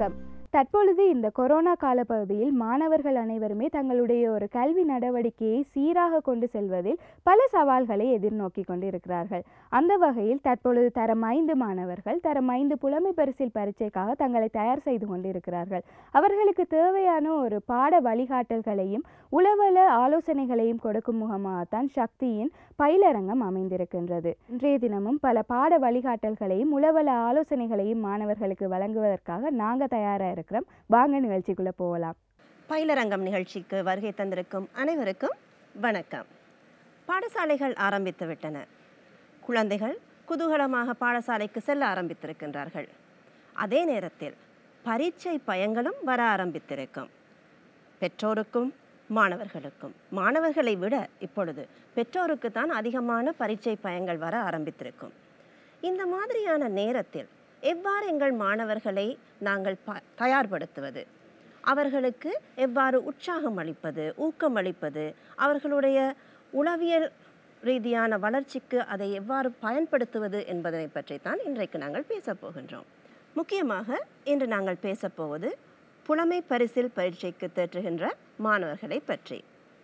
வணக்கம் தற்பொழுது இந்த கொரோனா காலப்பகுதியில் மாணவர்கள் அனைவருமே தங்களுடைய ஒரு கல்வி நடவடிக்கையை சீராக கொண்டு செல்வதில் பல சவால்களை எதிர்நோக்கி கொண்டிருக்கிறார்கள் அந்த வகையில் தற்பொழுது தரம் ஐந்து மாணவர்கள் தரம் ஐந்து புலமை பரிசில் பரீட்சைக்காக தங்களை தயார் செய்து கொண்டிருக்கிறார்கள் அவர்களுக்கு தேவையான ஒரு பாட வழிகாட்டல்களையும் உளவல ஆலோசனைகளையும் கொடுக்கும் முகமாகத்தான் சக்தியின் பயிலரங்கம் அமைந்திருக்கின்றது இன்றைய தினமும் பல பாட வழிகாட்டல்களையும் உளவல ஆலோசனைகளையும் மாணவர்களுக்கு வழங்குவதற்காக நாங்கள் தயாராக இருக்கிறோம் வாங்க நிகழ்ச்சிக்குள்ளே போகலாம் பயிலரங்கம் நிகழ்ச்சிக்கு வருகை தந்திருக்கும் அனைவருக்கும் வணக்கம் பாடசாலைகள் ஆரம்பித்து விட்டன குழந்தைகள் குதூகலமாக பாடசாலைக்கு செல்ல ஆரம்பித்திருக்கின்றார்கள் அதே நேரத்தில் பரீட்சை பயங்களும் வர ஆரம்பித்திருக்கும் பெற்றோருக்கும் மாணவர்களுக்கும் மாணவர்களை விட இப்பொழுது பெற்றோருக்கு தான் அதிகமான பரீட்சை பயங்கள் வர ஆரம்பித்திருக்கும் இந்த மாதிரியான நேரத்தில் எவ்வாறு எங்கள் மாணவர்களை நாங்கள் ப தயார்படுத்துவது அவர்களுக்கு எவ்வாறு உற்சாகம் அளிப்பது ஊக்கம் அளிப்பது அவர்களுடைய உளவியல் ரீதியான வளர்ச்சிக்கு அதை எவ்வாறு பயன்படுத்துவது என்பதனை பற்றித்தான் இன்றைக்கு நாங்கள் பேசப் போகின்றோம் முக்கியமாக இன்று நாங்கள் பேசப்போவது புலமை பரிசில் பரீட்சைக்கு தேற்றுகின்ற மாணவர்களை பற்றி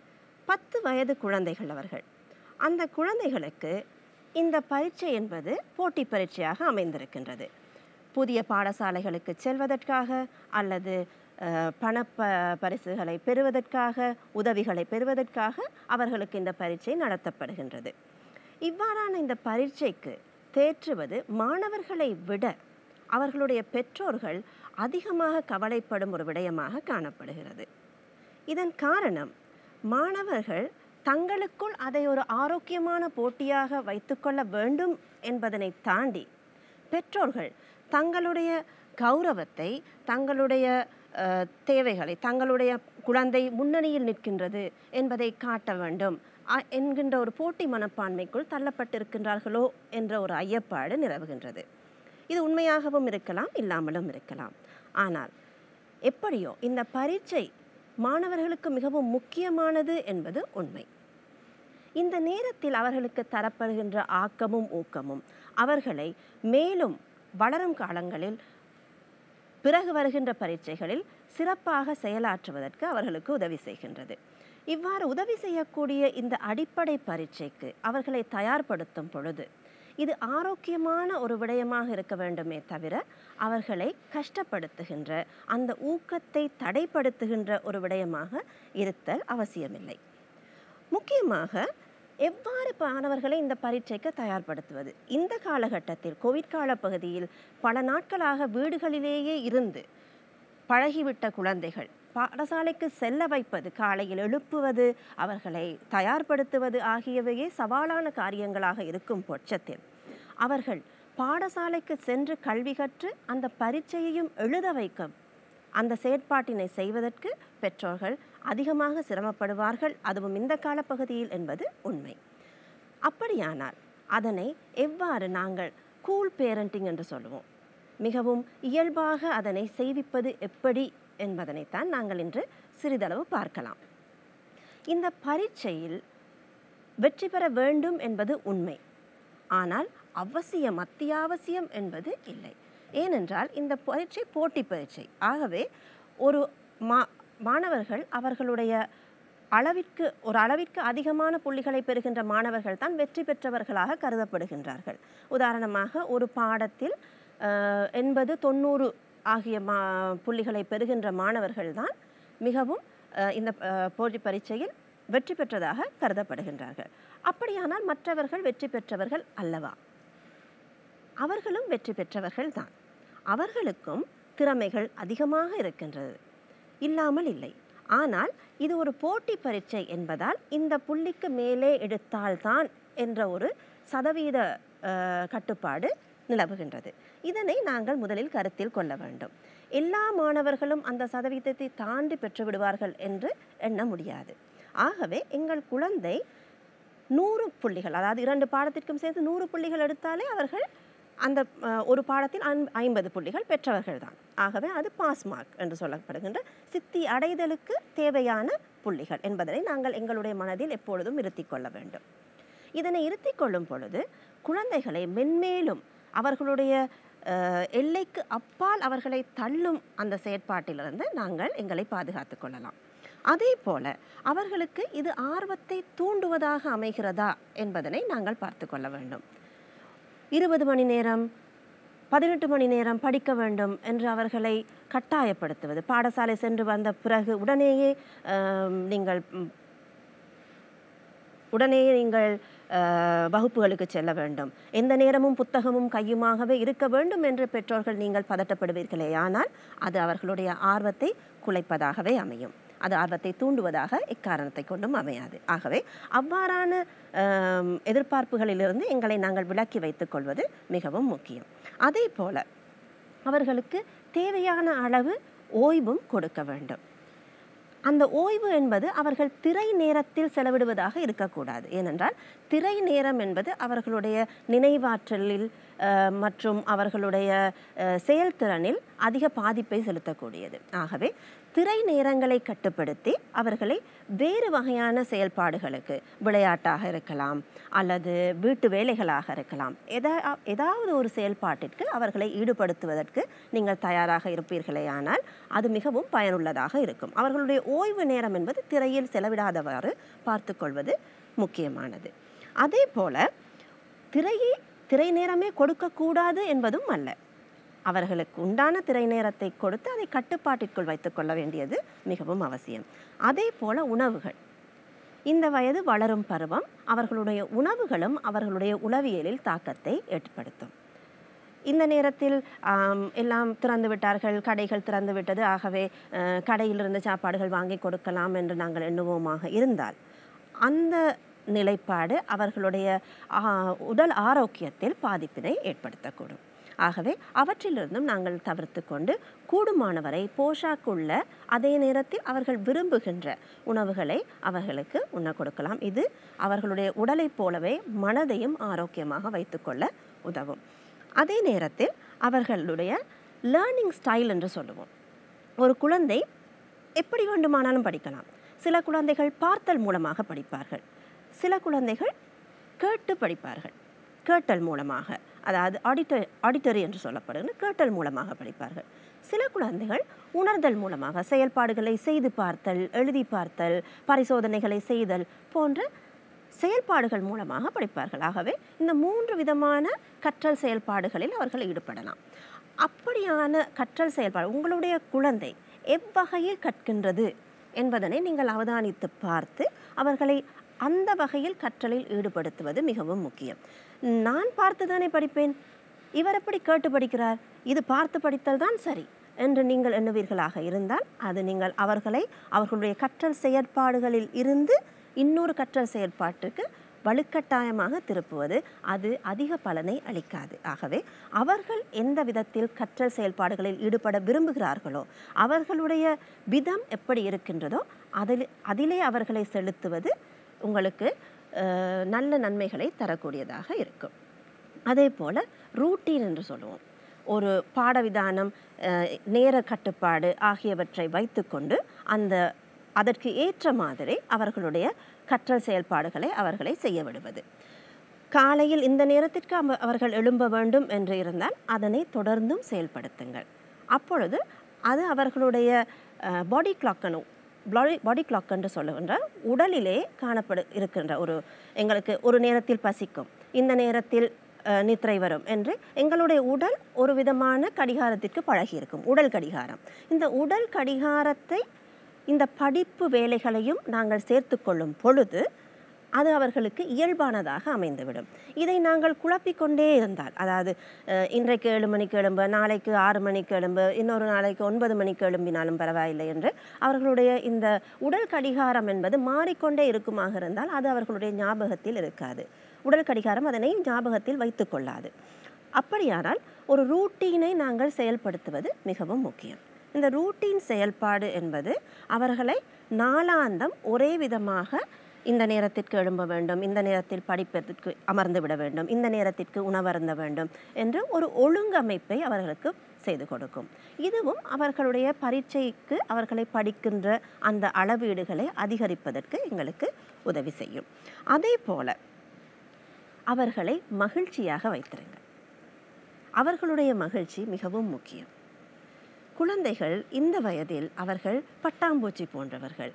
பத்து வயது குழந்தைகள் அவர்கள் அந்த குழந்தைகளுக்கு இந்த பரீட்சை என்பது போட்டி பரீட்சையாக அமைந்திருக்கின்றது புதிய பாடசாலைகளுக்கு செல்வதற்காக அல்லது அஹ், பண ப பரிசுகளை பெறுவதற்காக உதவிகளை பெறுவதற்காக அவர்களுக்கு இந்த பரீட்சை நடத்தப்படுகின்றது இவ்வாறான இந்த பரீட்சைக்கு தேற்றுவது மாணவர்களை விட அவர்களுடைய பெற்றோர்கள் அதிகமாக கவலைப்படும் ஒரு விடயமாக காணப்படுகிறது இதன் காரணம் மாணவர்கள் தங்களுக்குள் அதை ஒரு ஆரோக்கியமான போட்டியாக வைத்துக்கொள்ள வேண்டும் என்பதனை தாண்டி பெற்றோர்கள் தங்களுடைய கௌரவத்தை தங்களுடைய அஹ், தேவைகளை தங்களுடைய குழந்தை முன்னணியில் நிற்கின்றது என்பதை காட்ட வேண்டும் அ- என்கின்ற ஒரு போட்டி மனப்பான்மைக்குள் தள்ளப்பட்டிருக்கின்றார்களோ என்ற ஒரு ஐயப்பாடு நிலவுகின்றது இது உண்மையாகவும் இருக்கலாம் இல்லாமலும் இருக்கலாம் ஆனால் எப்படியோ இந்த பரீட்சை மாணவர்களுக்கு மிகவும் முக்கியமானது என்பது உண்மை இந்த நேரத்தில் அவர்களுக்கு தரப்படுகின்ற ஆக்கமும் ஊக்கமும் அவர்களை மேலும் வளரும் காலங்களில் பிறகு வருகின்ற பரீட்சைகளில் சிறப்பாக செயலாற்றுவதற்கு அவர்களுக்கு உதவி செய்கின்றது இவ்வாறு உதவி செய்யக்கூடிய இந்த அடிப்படை பரீட்சைக்கு அவர்களை தயார்படுத்தும் பொழுது இது ஆரோக்கியமான ஒரு விடயமாக இருக்க வேண்டுமே தவிர அவர்களை கஷ்டப்படுத்துகின்ற அந்த ஊக்கத்தை தடைப்படுத்துகின்ற ஒரு விடயமாக இருத்தல் அவசியமில்லை முக்கியமாக எவ்வாறு மாணவர்களை இந்த பரீட்சைக்கு தயார்படுத்துவது இந்த காலகட்டத்தில் கோவிட் கால பகுதியில் பல நாட்களாக வீடுகளிலேயே இருந்து பழகிவிட்ட குழந்தைகள் பாடசாலைக்கு செல்ல வைப்பது காலையில் எழுப்புவது அவர்களை தயார்படுத்துவது ஆகியவையே சவாலான காரியங்களாக இருக்கும் பட்சத்தில் அவர்கள் பாடசாலைக்கு சென்று கல்வி கற்று அந்த பரீட்சையையும் எழுத வைக்கும் அந்த செயற்பாட்டினை செய்வதற்கு பெற்றோர்கள் அதிகமாக சிரமப்படுவார்கள் அதுவும் இந்த காலப்பகுதியில் என்பது உண்மை அப்படியானால் அதனை எவ்வாறு நாங்கள் கூல் பேரண்டிங் என்று சொல்லுவோம் மிகவும் இயல்பாக அதனை செய்விப்பது எப்படி என்பதனைத்தான் நாங்கள் இன்று சிறிதளவு பார்க்கலாம் இந்த பரீட்சையில் வெற்றி பெற வேண்டும் என்பது உண்மை ஆனால் அவசியம் அத்தியாவசியம் என்பது இல்லை ஏனென்றால் இந்த பரீட்சை போட்டி பரீட்சை ஆகவே ஒரு மா மாணவர்கள் அவர்களுடைய அளவிற்கு ஒரு அளவிற்கு அதிகமான புள்ளிகளை பெறுகின்ற மாணவர்கள் தான் வெற்றி பெற்றவர்களாக கருதப்படுகின்றார்கள் உதாரணமாக ஒரு பாடத்தில் அஹ், எண்பது தொண்ணூறு ஆகிய மா புள்ளிகளை பெறுகின்ற மாணவர்கள் தான் மிகவும் அஹ், இந்த அஹ், போட்டி பரீட்சையில் வெற்றி பெற்றதாக கருதப்படுகின்றார்கள் அப்படியானால் மற்றவர்கள் வெற்றி பெற்றவர்கள் அல்லவா அவர்களும் வெற்றி பெற்றவர்கள் தான் அவர்களுக்கும் திறமைகள் அதிகமாக இருக்கின்றது இல்லாமல் இல்லை ஆனால் இது ஒரு போட்டி பரீட்சை என்பதால் இந்த புள்ளிக்கு மேலே எடுத்தால்தான் என்ற ஒரு சதவீத அஹ், கட்டுப்பாடு நிலவுகின்றது இதனை நாங்கள் முதலில் கருத்தில் கொள்ள வேண்டும் எல்லா மாணவர்களும் அந்த சதவீதத்தை தாண்டி பெற்று விடுவார்கள் என்று எண்ண முடியாது ஆகவே எங்கள் குழந்தை நூறு புள்ளிகள் அதாவது இரண்டு பாடத்திற்கும் சேர்த்து நூறு புள்ளிகள் எடுத்தாலே அவர்கள் அந்த அஹ், ஒரு பாடத்தில் ஐம்- ஐம்பது புள்ளிகள் பெற்றவர்கள் தான் ஆகவே அது பாஸ் மார்க் என்று சொல்லப்படுகின்ற சித்தி அடைதலுக்கு தேவையான புள்ளிகள் என்பதனை நாங்கள் எங்களுடைய மனதில் எப்பொழுதும் இருத்திக் கொள்ள வேண்டும் இதனை இருத்திக் கொள்ளும் பொழுது குழந்தைகளை மென்மேலும் அவர்களுடைய அஹ், எல்லைக்கு அப்பால் அவர்களை தள்ளும் அந்த செயற்பாட்டிலிருந்து நாங்கள் எங்களை பாதுகாத்து கொள்ளலாம் அதே போல அவர்களுக்கு இது ஆர்வத்தை தூண்டுவதாக அமைகிறதா என்பதனை நாங்கள் பார்த்து கொள்ள வேண்டும் இருபது மணி நேரம் பதினெட்டு மணி நேரம் படிக்க வேண்டும் என்று அவர்களை கட்டாயப்படுத்துவது பாடசாலை சென்று வந்த பிறகு உடனேயே ஆம், நீங்கள் ம், உடனே நீங்கள் அஹ், வகுப்புகளுக்கு செல்ல வேண்டும் எந்த நேரமும் புத்தகமும் கையுமாகவே இருக்க வேண்டும் என்று பெற்றோர்கள் நீங்கள் பதட்டப்படுவீர்களே ஆனால் அது அவர்களுடைய ஆர்வத்தை குலைப்பதாகவே அமையும் அது ஆர்வத்தை தூண்டுவதாக இக்காரணத்தை கொண்டும் அமையாது ஆகவே அவ்வாறான ஆம், எதிர்பார்ப்புகளிலிருந்து எங்களை நாங்கள் விலக்கி வைத்துக் கொள்வது மிகவும் முக்கியம் அதே போல அவர்களுக்கு தேவையான அளவு ஓய்வும் கொடுக்க வேண்டும் அந்த ஓய்வு என்பது அவர்கள் திரை நேரத்தில் செலவிடுவதாக இருக்கக்கூடாது ஏனென்றால் திரை நேரம் என்பது அவர்களுடைய நினைவாற்றலில் அஹ், மற்றும் அவர்களுடைய அஹ், செயல்திறனில் அதிக பாதிப்பை செலுத்தக்கூடியது ஆகவே திரை நேரங்களை கட்டுப்படுத்தி அவர்களை வேறு வகையான செயல்பாடுகளுக்கு விளையாட்டாக இருக்கலாம் அல்லது வீட்டு வேலைகளாக இருக்கலாம் எதா ஏதாவது ஒரு செயல்பாட்டிற்கு அவர்களை ஈடுபடுத்துவதற்கு நீங்கள் தயாராக இருப்பீர்களே ஆனால் அது மிகவும் பயனுள்ளதாக இருக்கும் அவர்களுடைய ஓய்வு நேரம் என்பது திரையில் செலவிடாதவாறு பார்த்துக்கொள்வது முக்கியமானது அதே போல திரையை திரை நேரமே கொடுக்கக்கூடாது என்பதும் அல்ல அவர்களுக்கு உண்டான திரை நேரத்தை கொடுத்து அதை கட்டுப்பாட்டிற்குள் வைத்துக்கொள்ள வேண்டியது மிகவும் அவசியம் அதே போல உணவுகள் இந்த வயது வளரும் பருவம் அவர்களுடைய உணவுகளும் அவர்களுடைய உளவியலில் தாக்கத்தை ஏற்படுத்தும் இந்த நேரத்தில் ஆம், எல்லாம் திறந்து விட்டார்கள் கடைகள் திறந்து விட்டது ஆகவே அஹ், கடையிலிருந்து சாப்பாடுகள் வாங்கி கொடுக்கலாம் என்று நாங்கள் எண்ணுவோமாக இருந்தால் அந்த நிலைப்பாடு அவர்களுடைய ஆ, உடல் ஆரோக்கியத்தில் பாதிப்பினை ஏற்படுத்தக்கூடும் ஆகவே அவற்றிலிருந்தும் நாங்கள் தவிர்த்து கொண்டு கூடுமானவரை போஷாக்குள்ள அதே நேரத்தில் அவர்கள் விரும்புகின்ற உணவுகளை அவர்களுக்கு உண்ண கொடுக்கலாம் இது அவர்களுடைய உடலைப் போலவே மனதையும் ஆரோக்கியமாக வைத்துக்கொள்ள உதவும் அதே நேரத்தில் அவர்களுடைய லேர்னிங் ஸ்டைல் என்று சொல்லுவோம் ஒரு குழந்தை எப்படி வேண்டுமானாலும் படிக்கலாம் சில குழந்தைகள் பார்த்தல் மூலமாக படிப்பார்கள் சில குழந்தைகள் கேட்டு படிப்பார்கள் கேட்டல் மூலமாக அதாவது ஆடிட்டர் ஆடிட்டரி என்று சொல்லப்படுகிற கேட்டல் மூலமாக படிப்பார்கள் சில குழந்தைகள் உணர்தல் மூலமாக செயல்பாடுகளை செய்து பார்த்தல் எழுதி பார்த்தல் பரிசோதனைகளை செய்தல் போன்ற செயல்பாடுகள் மூலமாக படிப்பார்கள் ஆகவே இந்த மூன்று விதமான கற்றல் செயல்பாடுகளில் அவர்கள் ஈடுபடலாம் அப்படியான கற்றல் செயல்பாடு உங்களுடைய குழந்தை எவ்வகையில் கற்கின்றது என்பதனை நீங்கள் அவதானித்து பார்த்து அவர்களை அந்த வகையில் கற்றலில் ஈடுபடுத்துவது மிகவும் முக்கியம் நான் பார்த்து தானே படிப்பேன் இவர் எப்படி கேட்டு படிக்கிறார் இது பார்த்து படித்தல் தான் சரி என்று நீங்கள் எண்ணுவீர்களாக இருந்தால் அது நீங்கள் அவர்களை அவர்களுடைய கற்றல் செயற்பாடுகளில் இருந்து இன்னொரு கற்றல் செயற்பாட்டுக்கு வலுக்கட்டாயமாக திருப்புவது அது அதிக பலனை அளிக்காது ஆகவே அவர்கள் எந்த விதத்தில் கற்றல் செயல்பாடுகளில் ஈடுபட விரும்புகிறார்களோ அவர்களுடைய விதம் எப்படி இருக்கின்றதோ அதில் அதிலே அவர்களை செலுத்துவது உங்களுக்கு அஹ், நல்ல நன்மைகளை தரக்கூடியதாக இருக்கும் அதே போல் ரூட்டீன் என்று சொல்லுவோம் ஒரு பாடவிதானம் அஹ், நேர கட்டுப்பாடு ஆகியவற்றை வைத்துக்கொண்டு அந்த அதற்கு ஏற்ற மாதிரி அவர்களுடைய கற்றல் செயல்பாடுகளை அவர்களை செய்ய விடுவது காலையில் இந்த நேரத்திற்கு அவ- அவர்கள் எழும்ப வேண்டும் என்று இருந்தால் அதனை தொடர்ந்தும் செயல்படுத்துங்கள் அப்பொழுது அது அவர்களுடைய பாடி கிளாக்கனு பாடி பாடி கிளாக் என்று சொல்லுகின்ற உடலிலே காணப்படு இருக்கின்ற ஒரு எங்களுக்கு ஒரு நேரத்தில் பசிக்கும் இந்த நேரத்தில் அஹ், நித்திரை வரும் என்று எங்களுடைய உடல் ஒரு விதமான கடிகாரத்திற்கு பழகியிருக்கும் உடல் கடிகாரம் இந்த உடல் கடிகாரத்தை இந்த படிப்பு வேலைகளையும் நாங்கள் சேர்த்துக்கொள்ளும் பொழுது அது அவர்களுக்கு இயல்பானதாக அமைந்துவிடும் இதை நாங்கள் குழப்பிக்கொண்டே இருந்தால் அதாவது அஹ், இன்றைக்கு ஏழு மணிக்கு எழும்ப நாளைக்கு ஆறு மணிக்கு எழும்ப இன்னொரு நாளைக்கு ஒன்பது மணிக்கு எழும்பினாலும் பரவாயில்லை என்று அவர்களுடைய இந்த உடல் கடிகாரம் என்பது மாறிக்கொண்டே இருக்குமாக இருந்தால் அது அவர்களுடைய ஞாபகத்தில் இருக்காது உடல் கடிகாரம் அதனை ஞாபகத்தில் வைத்துக் கொள்ளாது அப்படியானால் ஒரு ரூட்டீனை நாங்கள் செயல்படுத்துவது மிகவும் முக்கியம் இந்த ரூட்டீன் செயல்பாடு என்பது அவர்களை நாளாந்தம் ஒரே விதமாக இந்த நேரத்திற்கு எழும்ப வேண்டும் இந்த நேரத்தில் படிப்பதற்கு அமர்ந்து விட வேண்டும் இந்த நேரத்திற்கு உணவருந்த வேண்டும் என்று ஒரு ஒழுங்கமைப்பை அவர்களுக்கு செய்து கொடுக்கும் இதுவும் அவர்களுடைய பரீட்சைக்கு அவர்களை படிக்கின்ற அந்த அளவீடுகளை அதிகரிப்பதற்கு எங்களுக்கு உதவி செய்யும் அதே போல அவர்களை மகிழ்ச்சியாக வைத்திருங்கள் அவர்களுடைய மகிழ்ச்சி மிகவும் முக்கியம் குழந்தைகள் இந்த வயதில் அவர்கள் பட்டாம்பூச்சி போன்றவர்கள்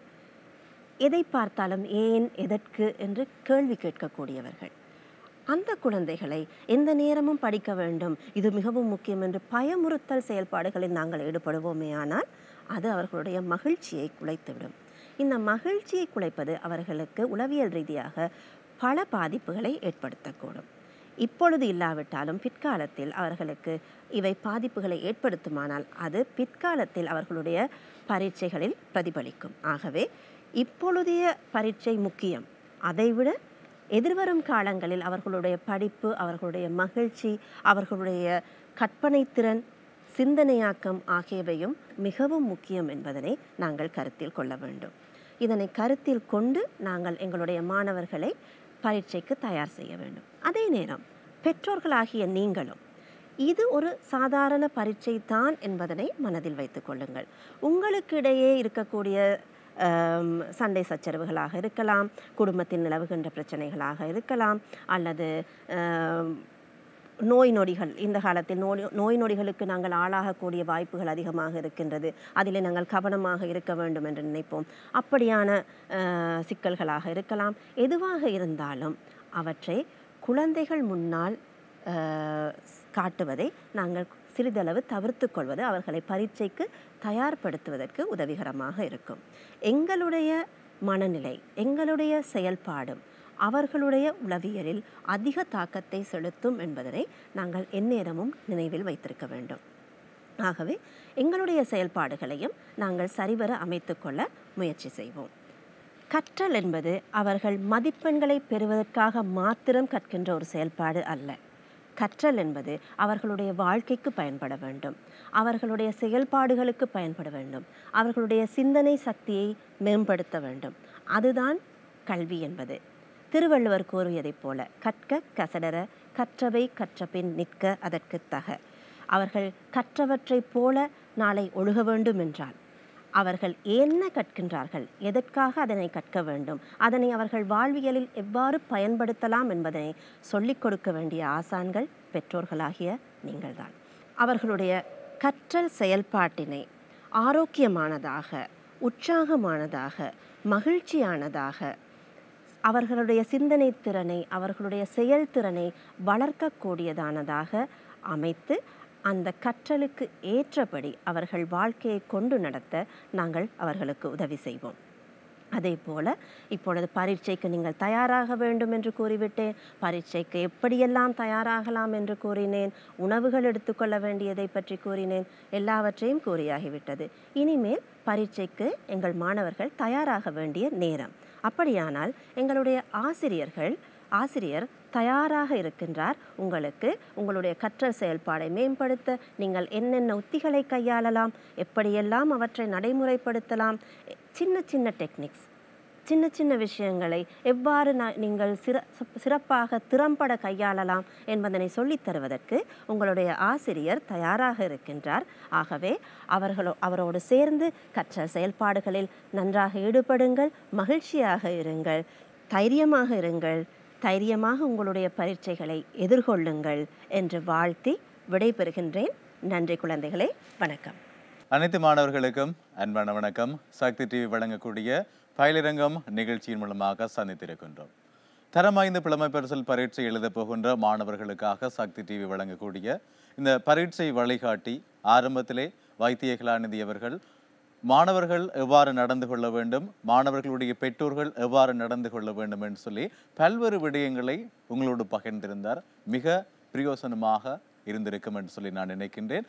எதை பார்த்தாலும் ஏன் எதற்கு என்று கேள்வி கேட்கக்கூடியவர்கள் அந்த குழந்தைகளை எந்த நேரமும் படிக்க வேண்டும் இது மிகவும் முக்கியம் என்று பயமுறுத்தல் செயல்பாடுகளில் நாங்கள் ஈடுபடுவோமே ஆனால் அது அவர்களுடைய மகிழ்ச்சியை குலைத்துவிடும் இந்த மகிழ்ச்சியை குலைப்பது அவர்களுக்கு உளவியல் ரீதியாக பல பாதிப்புகளை ஏற்படுத்தக்கூடும் இப்பொழுது இல்லாவிட்டாலும் பிற்காலத்தில் அவர்களுக்கு இவை பாதிப்புகளை ஏற்படுத்துமானால் அது பிற்காலத்தில் அவர்களுடைய பரீட்சைகளில் பிரதிபலிக்கும் ஆகவே இப்பொழுதைய பரீட்சை முக்கியம் அதைவிட எதிர்வரும் காலங்களில் அவர்களுடைய படிப்பு அவர்களுடைய மகிழ்ச்சி அவர்களுடைய கற்பனை திறன் சிந்தனையாக்கம் ஆகியவையும் மிகவும் முக்கியம் என்பதனை நாங்கள் கருத்தில் கொள்ள வேண்டும் இதனை கருத்தில் கொண்டு நாங்கள் எங்களுடைய மாணவர்களை பரீட்சைக்கு தயார் செய்ய வேண்டும் அதே நேரம் பெற்றோர்களாகிய நீங்களும் இது ஒரு சாதாரண பரீட்சை தான் என்பதனை மனதில் வைத்துக் கொள்ளுங்கள் உங்களுக்கு இடையே இருக்கக்கூடிய ஆம், சண்டை சச்சரவுகளாக இருக்கலாம் குடும்பத்தில் நிலவுகின்ற பிரச்சனைகளாக இருக்கலாம் அல்லது ஆம், நோய் நொடிகள் இந்த காலத்தில் நோய் நோய் நொடிகளுக்கு நாங்கள் ஆளாகக்கூடிய வாய்ப்புகள் அதிகமாக இருக்கின்றது அதிலே நாங்கள் கவனமாக இருக்க வேண்டும் என்று நினைப்போம் அப்படியான அஹ், சிக்கல்களாக இருக்கலாம் எதுவாக இருந்தாலும் அவற்றை குழந்தைகள் முன்னால் அஹ், காட்டுவதை நாங்கள் சிறிதளவு தவிர்த்து கொள்வது அவர்களை பரீட்சைக்கு தயார்படுத்துவதற்கு உதவிகரமாக இருக்கும் எங்களுடைய மனநிலை எங்களுடைய செயல்பாடும் அவர்களுடைய உளவியலில் அதிக தாக்கத்தை செலுத்தும் என்பதனை நாங்கள் எந்நேரமும் நினைவில் வைத்திருக்க வேண்டும் ஆகவே எங்களுடைய செயல்பாடுகளையும் நாங்கள் சரிவர அமைத்துக்கொள்ள முயற்சி செய்வோம் கற்றல் என்பது அவர்கள் மதிப்பெண்களை பெறுவதற்காக மாத்திரம் கற்கின்ற ஒரு செயல்பாடு அல்ல கற்றல் என்பது அவர்களுடைய வாழ்க்கைக்கு பயன்பட வேண்டும் அவர்களுடைய செயல்பாடுகளுக்கு பயன்பட வேண்டும் அவர்களுடைய சிந்தனை சக்தியை மேம்படுத்த வேண்டும் அதுதான் கல்வி என்பது திருவள்ளுவர் கூறியதைப் போல கற்க கசடர கற்றவை கற்றபின் நிற்க அதற்கு தக அவர்கள் கற்றவற்றைப் போல நாளை ஒழுக வேண்டும் என்றால் அவர்கள் என்ன கற்கின்றார்கள் எதற்காக அதனை கற்க வேண்டும் அதனை அவர்கள் வாழ்வியலில் எவ்வாறு பயன்படுத்தலாம் என்பதனை சொல்லிக் கொடுக்க வேண்டிய ஆசான்கள் பெற்றோர்களாகிய நீங்கள்தான் அவர்களுடைய கற்றல் செயல்பாட்டினை ஆரோக்கியமானதாக உற்சாகமானதாக மகிழ்ச்சியானதாக அவர்களுடைய சிந்தனை திறனை அவர்களுடைய செயல்திறனை வளர்க்கக்கூடியதானதாக அமைத்து அந்த கற்றலுக்கு ஏற்றபடி அவர்கள் வாழ்க்கையை கொண்டு நடத்த நாங்கள் அவர்களுக்கு உதவி செய்வோம் அதே போல இப்பொழுது பரீட்சைக்கு நீங்கள் தயாராக வேண்டும் என்று கூறிவிட்டேன் பரீட்சைக்கு எப்படியெல்லாம் தயாராகலாம் என்று கூறினேன் உணவுகள் எடுத்துக்கொள்ள வேண்டியதை பற்றி கூறினேன் எல்லாவற்றையும் கூறியாகிவிட்டது இனிமேல் பரீட்சைக்கு எங்கள் மாணவர்கள் தயாராக வேண்டிய நேரம் அப்படியானால் எங்களுடைய ஆசிரியர்கள் ஆசிரியர் தயாராக இருக்கின்றார் உங்களுக்கு உங்களுடைய கற்றல் செயல்பாடை மேம்படுத்த நீங்கள் என்னென்ன உத்திகளை கையாளலாம் எப்படியெல்லாம் அவற்றை நடைமுறைப்படுத்தலாம் எ- சின்ன சின்ன டெக்னிக்ஸ் சின்ன சின்ன விஷயங்களை எவ்வாறு நா- நீங்கள் சிற சிறப்- சிறப்பாக திறம்பட கையாளலாம் என்பதனை சொல்லித் தருவதற்கு உங்களுடைய ஆசிரியர் தயாராக இருக்கின்றார் ஆகவே அவர்களோ அவரோடு சேர்ந்து கற்றல் செயல்பாடுகளில் நன்றாக ஈடுபடுங்கள் மகிழ்ச்சியாக இருங்கள் தைரியமாக இருங்கள் தைரியமாக உங்களுடைய பரீட்சைகளை எதிர்கொள்ளுங்கள் என்று வாழ்த்தி விடைபெறுகின்றேன் நன்றி குழந்தைகளே வணக்கம் அனைத்து மாணவர்களுக்கும் அன்பான வணக்கம் சக்தி டிவி வழங்கக்கூடிய பயிலிரங்கம் நிகழ்ச்சியின் மூலமாக சந்தித்திருக்கின்றோம் தரமாய்ந்த புலமை பரிசல் பரீட்சை எழுதப் போகின்ற மாணவர்களுக்காக சக்தி டிவி வழங்கக்கூடிய இந்த பரீட்சை வழிகாட்டி ஆரம்பத்திலே வைத்திய கலாநிதி அவர்கள் மாணவர்கள் எவ்வாறு நடந்து கொள்ள வேண்டும் மாணவர்களுடைய பெற்றோர்கள் எவ்வாறு நடந்து கொள்ள வேண்டும் என்று சொல்லி பல்வேறு விடயங்களை உங்களோடு பகிர்ந்திருந்தார் மிக பிரயோசனமாக இருந்திருக்கும் என்று சொல்லி நான் நினைக்கின்றேன்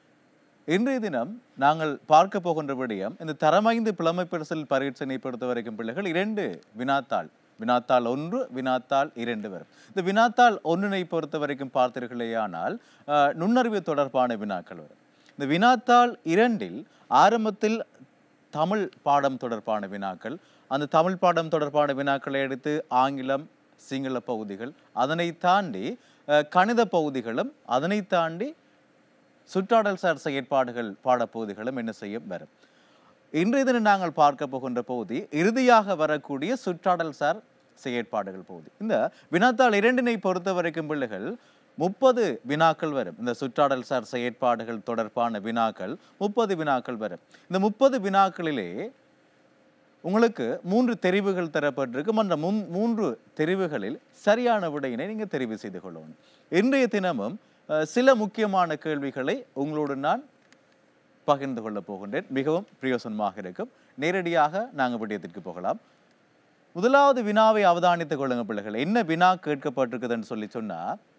இன்றைய தினம் நாங்கள் பார்க்க போகின்ற விடயம் இந்த தரமைந்து புலமை பரிசில் பரீட்சனை பொறுத்த வரைக்கும் பிள்ளைகள் இரண்டு வினாத்தாள் வினாத்தாள் ஒன்று வினாத்தாள் இரண்டு வரும் இந்த வினாத்தாள் ஒன்றினை பொறுத்த வரைக்கும் பார்த்தீர்களேயானால் அஹ், நுண்ணறிவு தொடர்பான வினாக்கள் வரும் இந்த வினாத்தாள் இரண்டில் ஆரம்பத்தில் தமிழ் பாடம் தொடர்பான வினாக்கள் அந்த தமிழ் பாடம் தொடர்பான வினாக்களை எடுத்து ஆங்கிலம் சிங்கள பகுதிகள் அதனை தாண்டி அஹ், கணித பகுதிகளும் அதனை தாண்டி சுற்றாடல் சார் செயற்பாடுகள் பாடப்பகுதிகளும் என்ன செய்யும் வரும் இன்றைய தினம் நாங்கள் பார்க்க போகின்ற பகுதி இறுதியாக வரக்கூடிய சுற்றாடல் சார் செயற்பாடுகள் பகுதி இந்த வினாத்தாள் இரண்டினை பொறுத்த வரைக்கும் பிள்ளைகள் முப்பது வினாக்கள் வரும் இந்த சுற்றாடல் சார் செயற்பாடுகள் தொடர்பான வினாக்கள் முப்பது வினாக்கள் வரும் இந்த முப்பது வினாக்களிலே உங்களுக்கு மூன்று தெரிவுகள் தரப்பட்டிருக்கும் அந்த முன் மூன்று தெரிவுகளில் சரியான விடையினை நீங்கள் தெரிவு செய்து கொள்ளணும் இன்றைய தினமும் அஹ், சில முக்கியமான கேள்விகளை உங்களோடு நான் பகிர்ந்து கொள்ளப் போகின்றேன் மிகவும் பிரயோசனமாக இருக்கும் நேரடியாக நாங்கள் விடயத்திற்கு போகலாம் முதலாவது வினாவை அவதானித்துக் கொள்ளுங்க பிள்ளைகள் என்ன வினா கேட்கப்பட்டிருக்குதுன்னு சொல்லி சொன்னா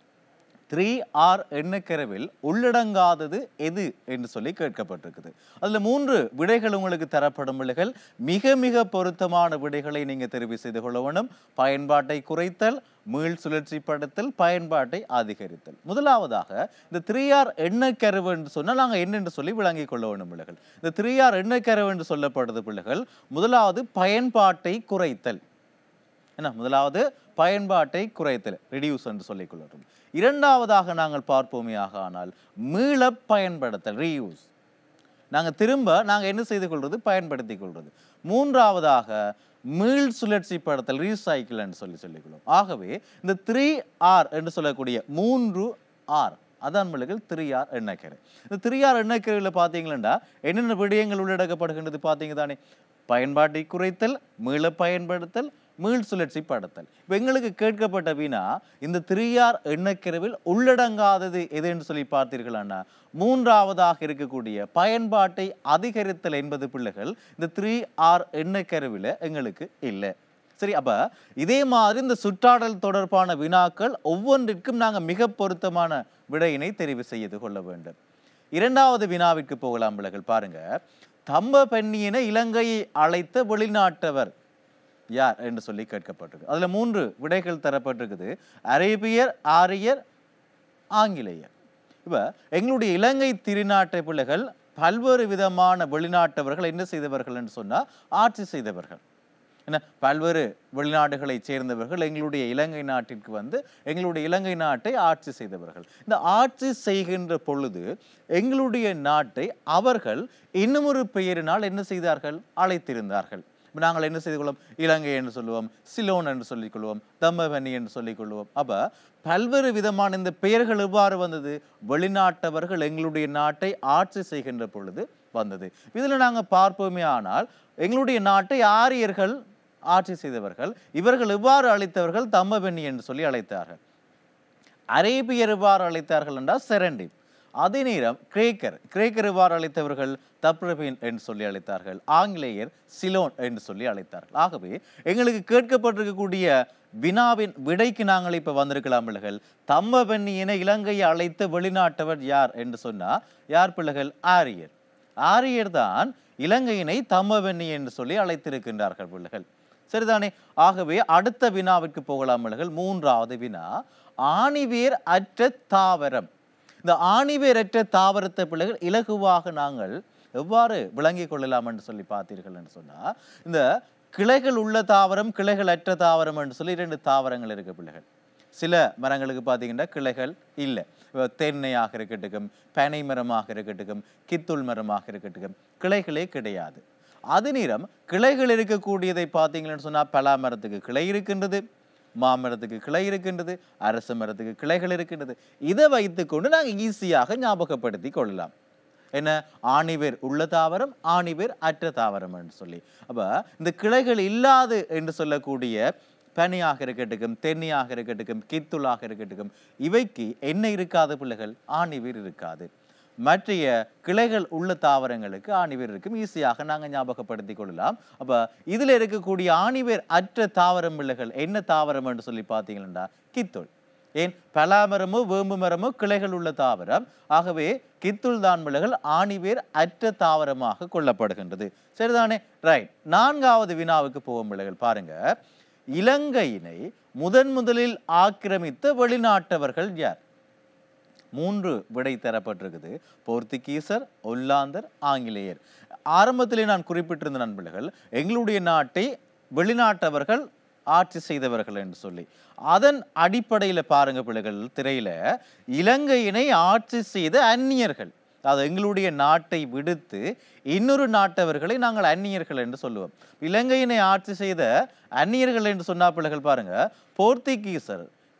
த்ரீ ஆர் எண்ணக்கரவில் உள்ளடங்காதது எது என்று சொல்லி கேட்கப்பட்டிருக்குது அதுல மூன்று விடைகள் உங்களுக்கு தரப்படும் பிள்ளைகள் மிக மிக பொருத்தமான விடைகளை நீங்க தெரிவு செய்து கொள்ள வேண்டும் பயன்பாட்டை குறைத்தல் மீள் சுழற்சிப்படுத்தல் பயன்பாட்டை அதிகரித்தல் முதலாவதாக இந்த த்ரீ ஆர் எண்ணக்கருவு என்று சொன்னால் நாங்கள் என்னென்று சொல்லி விளங்கிக் கொள்ள வேண்டும் பிள்ளைகள் இந்த த்ரீ ஆர் எண்ணக்கருவு என்று சொல்லப்படுது பிள்ளைகள் முதலாவது பயன்பாட்டை குறைத்தல் என்ன முதலாவது பயன்பாட்டை குறைத்தல் ரெடியூஸ் என்று சொல்லிக் கொள்ளட்டும் இரண்டாவதாக நாங்கள் பார்ப்போமேயாக ஆனால் மீள பயன்படுத்தல் ரீயூஸ் நாங்கள் திரும்ப நாங்கள் என்ன செய்து கொள்வது பயன்படுத்திக் கொள்வது மூன்றாவதாக மீள் சுழற்சிப்படுத்தல் ரீசைக்கிள் என்று சொல்லி சொல்லிக்கொள்ளும் ஆகவே இந்த த்ரீ ஆர் என்று சொல்லக்கூடிய மூன்று ஆர் அதான் பிள்ளைகள் த்ரீ ஆர் எண்ணக்கரை இந்த த்ரீ ஆர் எண்ணக்கரையில் பார்த்தீங்களா என்னென்ன விடயங்கள் உள்ளடக்கப்படுகின்றது பார்த்தீங்க தானே பயன்பாட்டை குறைத்தல் மீள பயன்படுத்தல் மீள் சுழற்சி படுத்தல் இப்போ எங்களுக்கு கேட்கப்பட்ட வினா இந்த த்ரீஆர் எண்ணக்கருவில் உள்ளடங்காதது எது என்று சொல்லி பார்த்தீர்களானா மூன்றாவதாக இருக்கக்கூடிய பயன்பாட்டை அதிகரித்தல் என்பது பிள்ளைகள் இந்த த்ரீ ஆர் எண்ணக்கருவில் எங்களுக்கு இல்லை சரி அப்ப இதே மாதிரி இந்த சுற்றாடல் தொடர்பான வினாக்கள் ஒவ்வொன்றிற்கும் நாங்கள் மிக பொருத்தமான விடையினை தெரிவு செய்து கொள்ள வேண்டும் இரண்டாவது வினாவிற்கு போகலாம் பிள்ளைகள் பாருங்க தம்ப பெண்ணியின இலங்கையை அழைத்த வெளிநாட்டவர் யார் என்று சொல்லி கேட்கப்பட்டிருக்கு அதுல மூன்று விடைகள் தரப்பட்டிருக்குது அரேபியர் ஆரியர் ஆங்கிலேயர் இப்ப எங்களுடைய இலங்கை திருநாட்டு பிள்ளைகள் பல்வேறு விதமான வெளிநாட்டவர்கள் என்ன செய்தவர்கள் என்று சொன்னா ஆட்சி செய்தவர்கள் என்ன பல்வேறு வெளிநாடுகளைச் சேர்ந்தவர்கள் எங்களுடைய இலங்கை நாட்டிற்கு வந்து எங்களுடைய இலங்கை நாட்டை ஆட்சி செய்தவர்கள் இந்த ஆட்சி செய்கின்ற பொழுது எங்களுடைய நாட்டை அவர்கள் இன்னுமொரு பெயரினால் என்ன செய்தார்கள் அழைத்திருந்தார்கள் இப்ப நாங்கள் என்ன செய்து கொள்வோம் இலங்கை என்று சொல்லுவோம் சிலோன் என்று சொல்லிக் கொள்வோம் தம்மவனி என்று சொல்லிக் கொள்வோம் அப்ப பல்வேறு விதமான இந்த பெயர்கள் எவ்வாறு வந்தது வெளிநாட்டவர்கள் எங்களுடைய நாட்டை ஆட்சி செய்கின்ற பொழுது வந்தது இதுல நாங்க பார்ப்போமே ஆனால் எங்களுடைய நாட்டை ஆரியர்கள் ஆட்சி செய்தவர்கள் இவர்கள் எவ்வாறு அழைத்தவர்கள் தம்மபெண்ணி என்று சொல்லி அழைத்தார்கள் அரேபியர் எவ்வாறு அழைத்தார்கள் என்றால் செரண்டி அதே நேரம் கிரேக்கர் கிரேக்கர் எவ்வாறு அழைத்தவர்கள் தப்ரபின் என்று சொல்லி அழைத்தார்கள் ஆங்கிலேயர் சிலோன் என்று சொல்லி அழைத்தார்கள் ஆகவே எங்களுக்கு கேட்கப்பட்டிருக்கக்கூடிய வினாவின் விடைக்கு நாங்கள் இப்ப வந்திருக்கலாம் பிள்ளைகள் தம்ம பெண்ணியின இலங்கையை அழைத்த வெளிநாட்டவர் யார் என்று சொன்னா யார் பிள்ளைகள் ஆரியர் ஆரியர் தான் இலங்கையினை தம்மவெண்ணி என்று சொல்லி அழைத்திருக்கின்றார்கள் பிள்ளைகள் சரிதானே ஆகவே அடுத்த வினாவிற்கு போகலாம் பிள்ளைகள் மூன்றாவது வினா ஆணிவேர் அற்ற தாவரம் இந்த ஆணிவேர் அற்ற தாவரத்தை பிள்ளைகள் இலகுவாக நாங்கள் எவ்வாறு விளங்கிக் கொள்ளலாம் என்று சொல்லி பார்த்தீர்கள் என்று சொன்னா இந்த கிளைகள் உள்ள தாவரம் கிளைகள் அற்ற தாவரம் என்று சொல்லி இரண்டு தாவரங்கள் இருக்கு பிள்ளைகள் சில மரங்களுக்கு பார்த்தீங்கன்னா கிளைகள் இல்லை இப்ப தென்னையாக இருக்கட்டும் பனை மரமாக இருக்கட்டும் கித்துள் மரமாக இருக்கட்டும் கிளைகளே கிடையாது அது நேரம் கிளைகள் இருக்கக்கூடியதை பார்த்தீங்கன்னு சொன்னா பலா மரத்துக்கு கிளை இருக்கின்றது மாமரத்துக்கு கிளை இருக்கின்றது அரச மரத்துக்கு கிளைகள் இருக்கின்றது இதை வைத்துக்கொண்டு நாங்கள் ஈஸியாக ஞாபகப்படுத்தி கொள்ளலாம் என்ன ஆணிவேர் உள்ள தாவரம் ஆணிவேர் அற்ற தாவரம் என்று சொல்லி அப்ப இந்த கிளைகள் இல்லாது என்று சொல்லக்கூடிய பனியாக இருக்கட்டும் தென்னியாக இருக்கட்டும் கித்துளாக இருக்கட்டும் இவைக்கு என்ன இருக்காது பிள்ளைகள் ஆணிவேர் இருக்காது மற்றைய கிளைகள் உள்ள தாவரங்களுக்கு ஆணிவேர் இருக்கும் ஈஸியாக நாங்கள் ஞாபகப்படுத்திக் கொள்ளலாம் அப்ப இதுல இருக்கக்கூடிய ஆணிவேர் அற்ற தாவரம் பிள்ளைகள் என்ன தாவரம் என்று சொல்லி பார்த்தீங்கன்னா கித்துள் ஏன் பலாமரமோ வேம்பு மரமோ கிளைகள் உள்ள தாவரம் ஆகவே கித்துள் தான் பிள்ளைகள் ஆணிவேர் அற்ற தாவரமாக கொள்ளப்படுகின்றது சரிதானே ரைட் நான்காவது வினாவுக்கு போகும் பிள்ளைகள் பாருங்க இலங்கையினை முதன் முதலில் ஆக்கிரமித்த வெளிநாட்டவர்கள் யார் மூன்று விடை தரப்பட்டிருக்குது போர்த்துகீசர் ஒல்லாந்தர் ஆங்கிலேயர் ஆரம்பத்திலே நான் குறிப்பிட்டிருந்த நண்பர்கள் எங்களுடைய நாட்டை வெளிநாட்டவர்கள் ஆட்சி செய்தவர்கள் என்று சொல்லி அதன் அடிப்படையில் பாருங்க பிள்ளைகள் திரையில இலங்கையினை ஆட்சி செய்த அந்நியர்கள் அது எங்களுடைய நாட்டை விடுத்து இன்னொரு நாட்டவர்களை நாங்கள் அந்நியர்கள் என்று சொல்லுவோம் இலங்கையினை ஆட்சி செய்த அந்நியர்கள் என்று சொன்னா பிள்ளைகள் பாருங்க போர்த்துகீசர்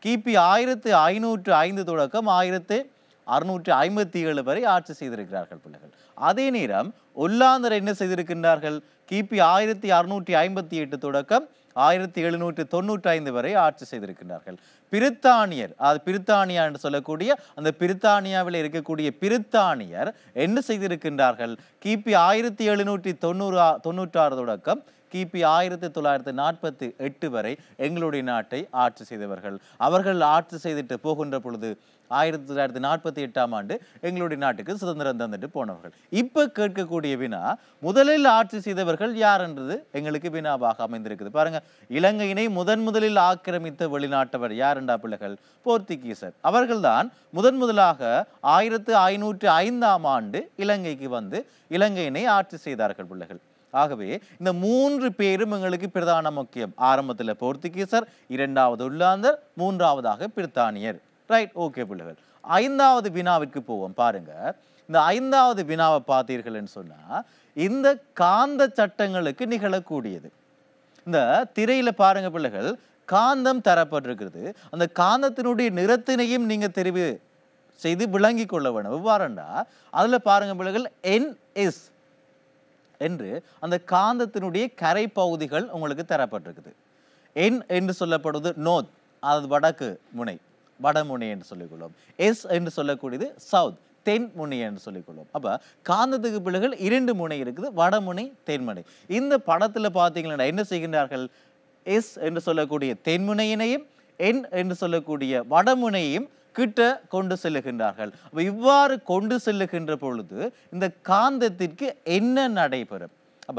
கிபி ஆயிரத்து ஐநூற்று ஐந்து தொடக்கம் ஆயிரத்து அறுநூற்று ஐம்பத்தி ஏழு வரை ஆட்சி செய்திருக்கிறார்கள் பிள்ளைகள் அதே நேரம் ஒல்லாந்தர் என்ன செய்திருக்கின்றார்கள் கிபி ஆயிரத்தி அறுநூற்றி ஐம்பத்தி எட்டு தொடக்கம் ஆயிரத்தி எழுநூற்றி தொண்ணூற்றி ஐந்து வரை ஆட்சி செய்திருக்கின்றார்கள் பிரித்தானியர் அது பிரித்தானியா என்று சொல்லக்கூடிய அந்த பிரித்தானியாவில் இருக்கக்கூடிய பிரித்தானியர் என்ன செய்திருக்கின்றார்கள் கிபி ஆயிரத்தி எழுநூற்றி தொண்ணூறு தொண்ணூற்றாறு தொடக்கம் கிபி ஆயிரத்தி தொள்ளாயிரத்தி நாற்பத்தி எட்டு வரை எங்களுடைய நாட்டை ஆட்சி செய்தவர்கள் அவர்கள் ஆட்சி செய்துட்டு போகின்ற பொழுது ஆயிரத்தி தொள்ளாயிரத்தி நாற்பத்தி எட்டாம் ஆண்டு எங்களுடைய நாட்டுக்கு சுதந்திரம் தந்துட்டு போனவர்கள் இப்போ கேட்கக்கூடிய வினா முதலில் ஆட்சி செய்தவர்கள் யார் என்றது எங்களுக்கு வினாவாக அமைந்திருக்குது பாருங்க இலங்கையினை முதன் முதலில் ஆக்கிரமித்த வெளிநாட்டவர் யார் என்றா பிள்ளைகள் போர்த்துகீசர் அவர்கள்தான் முதன் முதலாக ஆயிரத்து ஐநூற்று ஐந்தாம் ஆண்டு இலங்கைக்கு வந்து இலங்கையினை ஆட்சி செய்தார்கள் பிள்ளைகள் ஆகவே இந்த மூன்று பேரும் எங்களுக்கு பிரதான முக்கியம் ஆரம்பத்தில் போர்த்துகீசர் இரண்டாவது உள்ளாந்தர் மூன்றாவதாக பிரித்தானியர் ரைட் ஓகே பிள்ளைகள் ஐந்தாவது வினாவிற்கு போவோம் பாருங்க இந்த ஐந்தாவது வினாவை பார்த்தீர்கள்னு சொன்னா இந்த காந்த சட்டங்களுக்கு நிகழக்கூடியது இந்த திரையில பாருங்க பிள்ளைகள் காந்தம் தரப்பட்டிருக்கிறது அந்த காந்தத்தினுடைய நிறத்தினையும் நீங்க தெரிவு செய்து விளங்கி கொள்ள வேணும் எவ்வாறுண்டா அதுல பாருங்க பிள்ளைகள் என்எஸ் என்று அந்த காந்தத்தினுடைய கரை பகுதிகள் உங்களுக்கு தரப்பட்டிருக்குது என் என்று சொல்லப்படுவது நோர்த் அது வடக்கு முனை வடமுனை என்று சொல்லிக்கொள்வோம் எஸ் என்று சொல்லக்கூடியது சவுத் தென் முனை என்று சொல்லிக்கொள்வோம் அப்ப காந்தத்துக்கு பிள்ளைகள் இரண்டு முனை இருக்குது வடமுனை தென்முனை இந்த படத்துல பார்த்தீங்கன்னா என்ன செய்கின்றார்கள் எஸ் என்று சொல்லக்கூடிய தென்முனையினையும் என் என்று சொல்லக்கூடிய வடமுனையையும் கிட்ட கொண்டு செல்லுகின்றார்கள் அப்ப இவ்வாறு கொண்டு செல்லுகின்ற பொழுது இந்த காந்தத்திற்கு என்ன நடைபெறும் அப்ப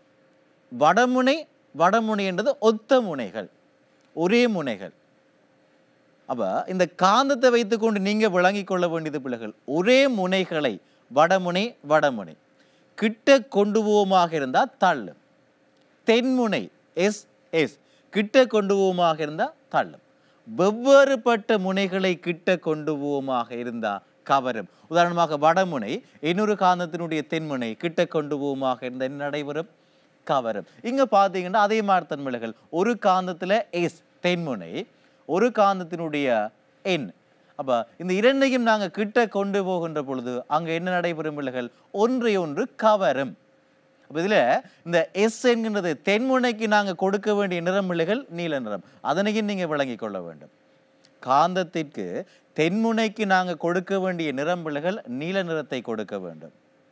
வடமுனை வடமுனை என்றது ஒத்த முனைகள் ஒரே முனைகள் அப்ப இந்த காந்தத்தை வைத்துக்கொண்டு நீங்க விளங்கிக் கொள்ள வேண்டியது பிள்ளைகள் ஒரே முனைகளை வடமுனை வடமுனை கிட்ட கொண்டு போவோமாக இருந்தா தள்ளும் தென்முனை எஸ் எஸ் கிட்ட கொண்டு போவோமாக இருந்தா தள்ளும் வெவ்வேறுபட்ட முனைகளை கிட்ட கொண்டு போவோமாக இருந்தா கவரும் உதாரணமாக வடமுனை இன்னொரு காந்தத்தினுடைய தென்முனை கிட்ட கொண்டு போவோமாக இருந்தா என்ன நடைபெறும் கவரும் இங்க பாத்தீங்கன்னா அதே மாதிரி தன்மைகள் ஒரு காந்தத்துல எஸ் தென்முனை ஒரு காந்தத்தினுடைய எண் அப்ப இந்த இரண்டையும் நாங்க கிட்ட கொண்டு போகின்ற பொழுது அங்க என்ன நடைபெறும் பிள்ளைகள் ஒன்றை ஒன்று கவரும் அப்ப இதுல இந்த எஸ் என்கின்றது தென்முனைக்கு நாங்க கொடுக்க வேண்டிய நிறம் பிள்ளைகள் நீல நிறம் அதனையும் நீங்க விளங்கிக் கொள்ள வேண்டும் காந்தத்திற்கு தென்முனைக்கு நாங்க கொடுக்க வேண்டிய நிறம் பிள்ளைகள் நீல நிறத்தை கொடுக்க வேண்டும்